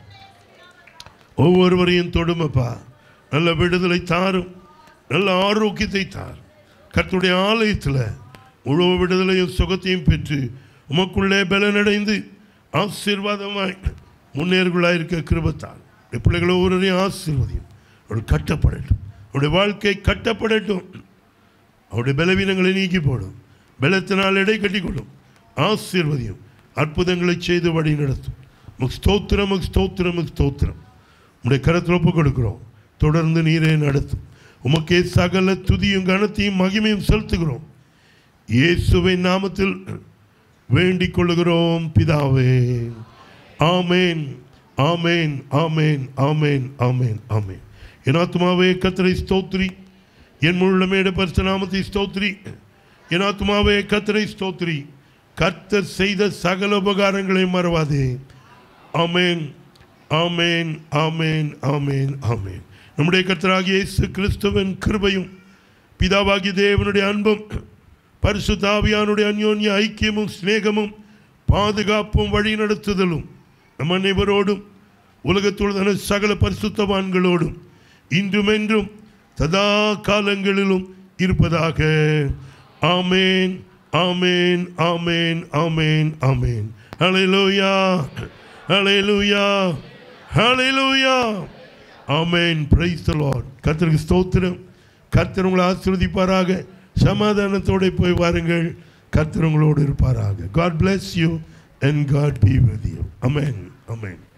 ஒவ்வொருவரையும் தொடுமப்பா நல்ல விடுதலை தாரும் நல்ல ஆரோக்கியத்தை தாரும் கர்த்தருடைய ஆலயத்தில் முழு விடுதலையும் சுகத்தையும் பெற்று உமக்குள்ளே பலனடைந்து ஆசீர்வாதமாய் முன்னேறுகளாக இருக்க கிருபத்தால் உடைய பிள்ளைகளை ஒவ்வொருவரையும் ஆசீர்வதியும் அவர்கள் கட்டப்படட்டும் அவருடைய வாழ்க்கை கட்டப்படட்டும் அவருடைய பலவீனங்களை நீக்கி போடும் பலத்தினால் எடை கட்டிக்கொள்ளும் ஆசீர்வதியும் அற்புதங்களை செய்து வழி நடத்தும் முக் ஸ்தோத்திரம் முக் ஸ்தோத்திரம் முக் ஸ்தோத்திரம் உடைய கரத்தில் ஒப்பு கொடுக்கிறோம் தொடர்ந்து நீரே நடத்தும் உமக்கே சகல துதியும் கனத்தையும் மகிமையும் செலுத்துகிறோம் இயேசுவின் நாமத்தில் வேண்டிக் கொள்ளுகிறோம் பிதாவே ஆமேன் ஆமேன் ஆமேன் ஆமேன் ஆமேன் ஆமேன் என் ஆத்மாவே கத்தரை ஸ்தோத்ரி என் முழுமையிட பரிசு நாமத்தை ஸ்தோத்ரி என் ஆத்மாவே கத்தரை ஸ்தோத்ரி கர்த்தர் செய்த சகல உபகாரங்களை மறவாதே ஆமேன் ஆமேன் ஆமேன் ஆமேன் ஆமேன் நம்முடைய கர்த்தராகிய இயேசு கிறிஸ்துவின் கிருபையும் பிதாவாகிய தேவனுடைய அன்பும் பரிசுத்தாவியானுடைய அந்யோன்ய ஐக்கியமும் சிநேகமும் பாதுகாப்பும் வழி நடத்துதலும் நம் அனைவரோடும் உலகத்துள்ள சகல பரிசுத்தவான்களோடும் இன்றும் என்றும் சதா காலங்களிலும் இருப்பதாக ஆமேன் ஆமேன் ஆமேன் ஆமேன் ஆமேன் ஹalleluya ஹalleluya ஹalleluya ஆமேன் பிரைஸ் தி லார்ட் கர்த்தருக்கு ஸ்தோத்திரம் கர்த்தர் உங்களை ஆசீர்வதிப்பாராக சமாதானத்தோட போய் வாருங்கள் கர்த்தர் உங்களோடு இருப்பாராக God bless you and God be with you. Amen. Amen.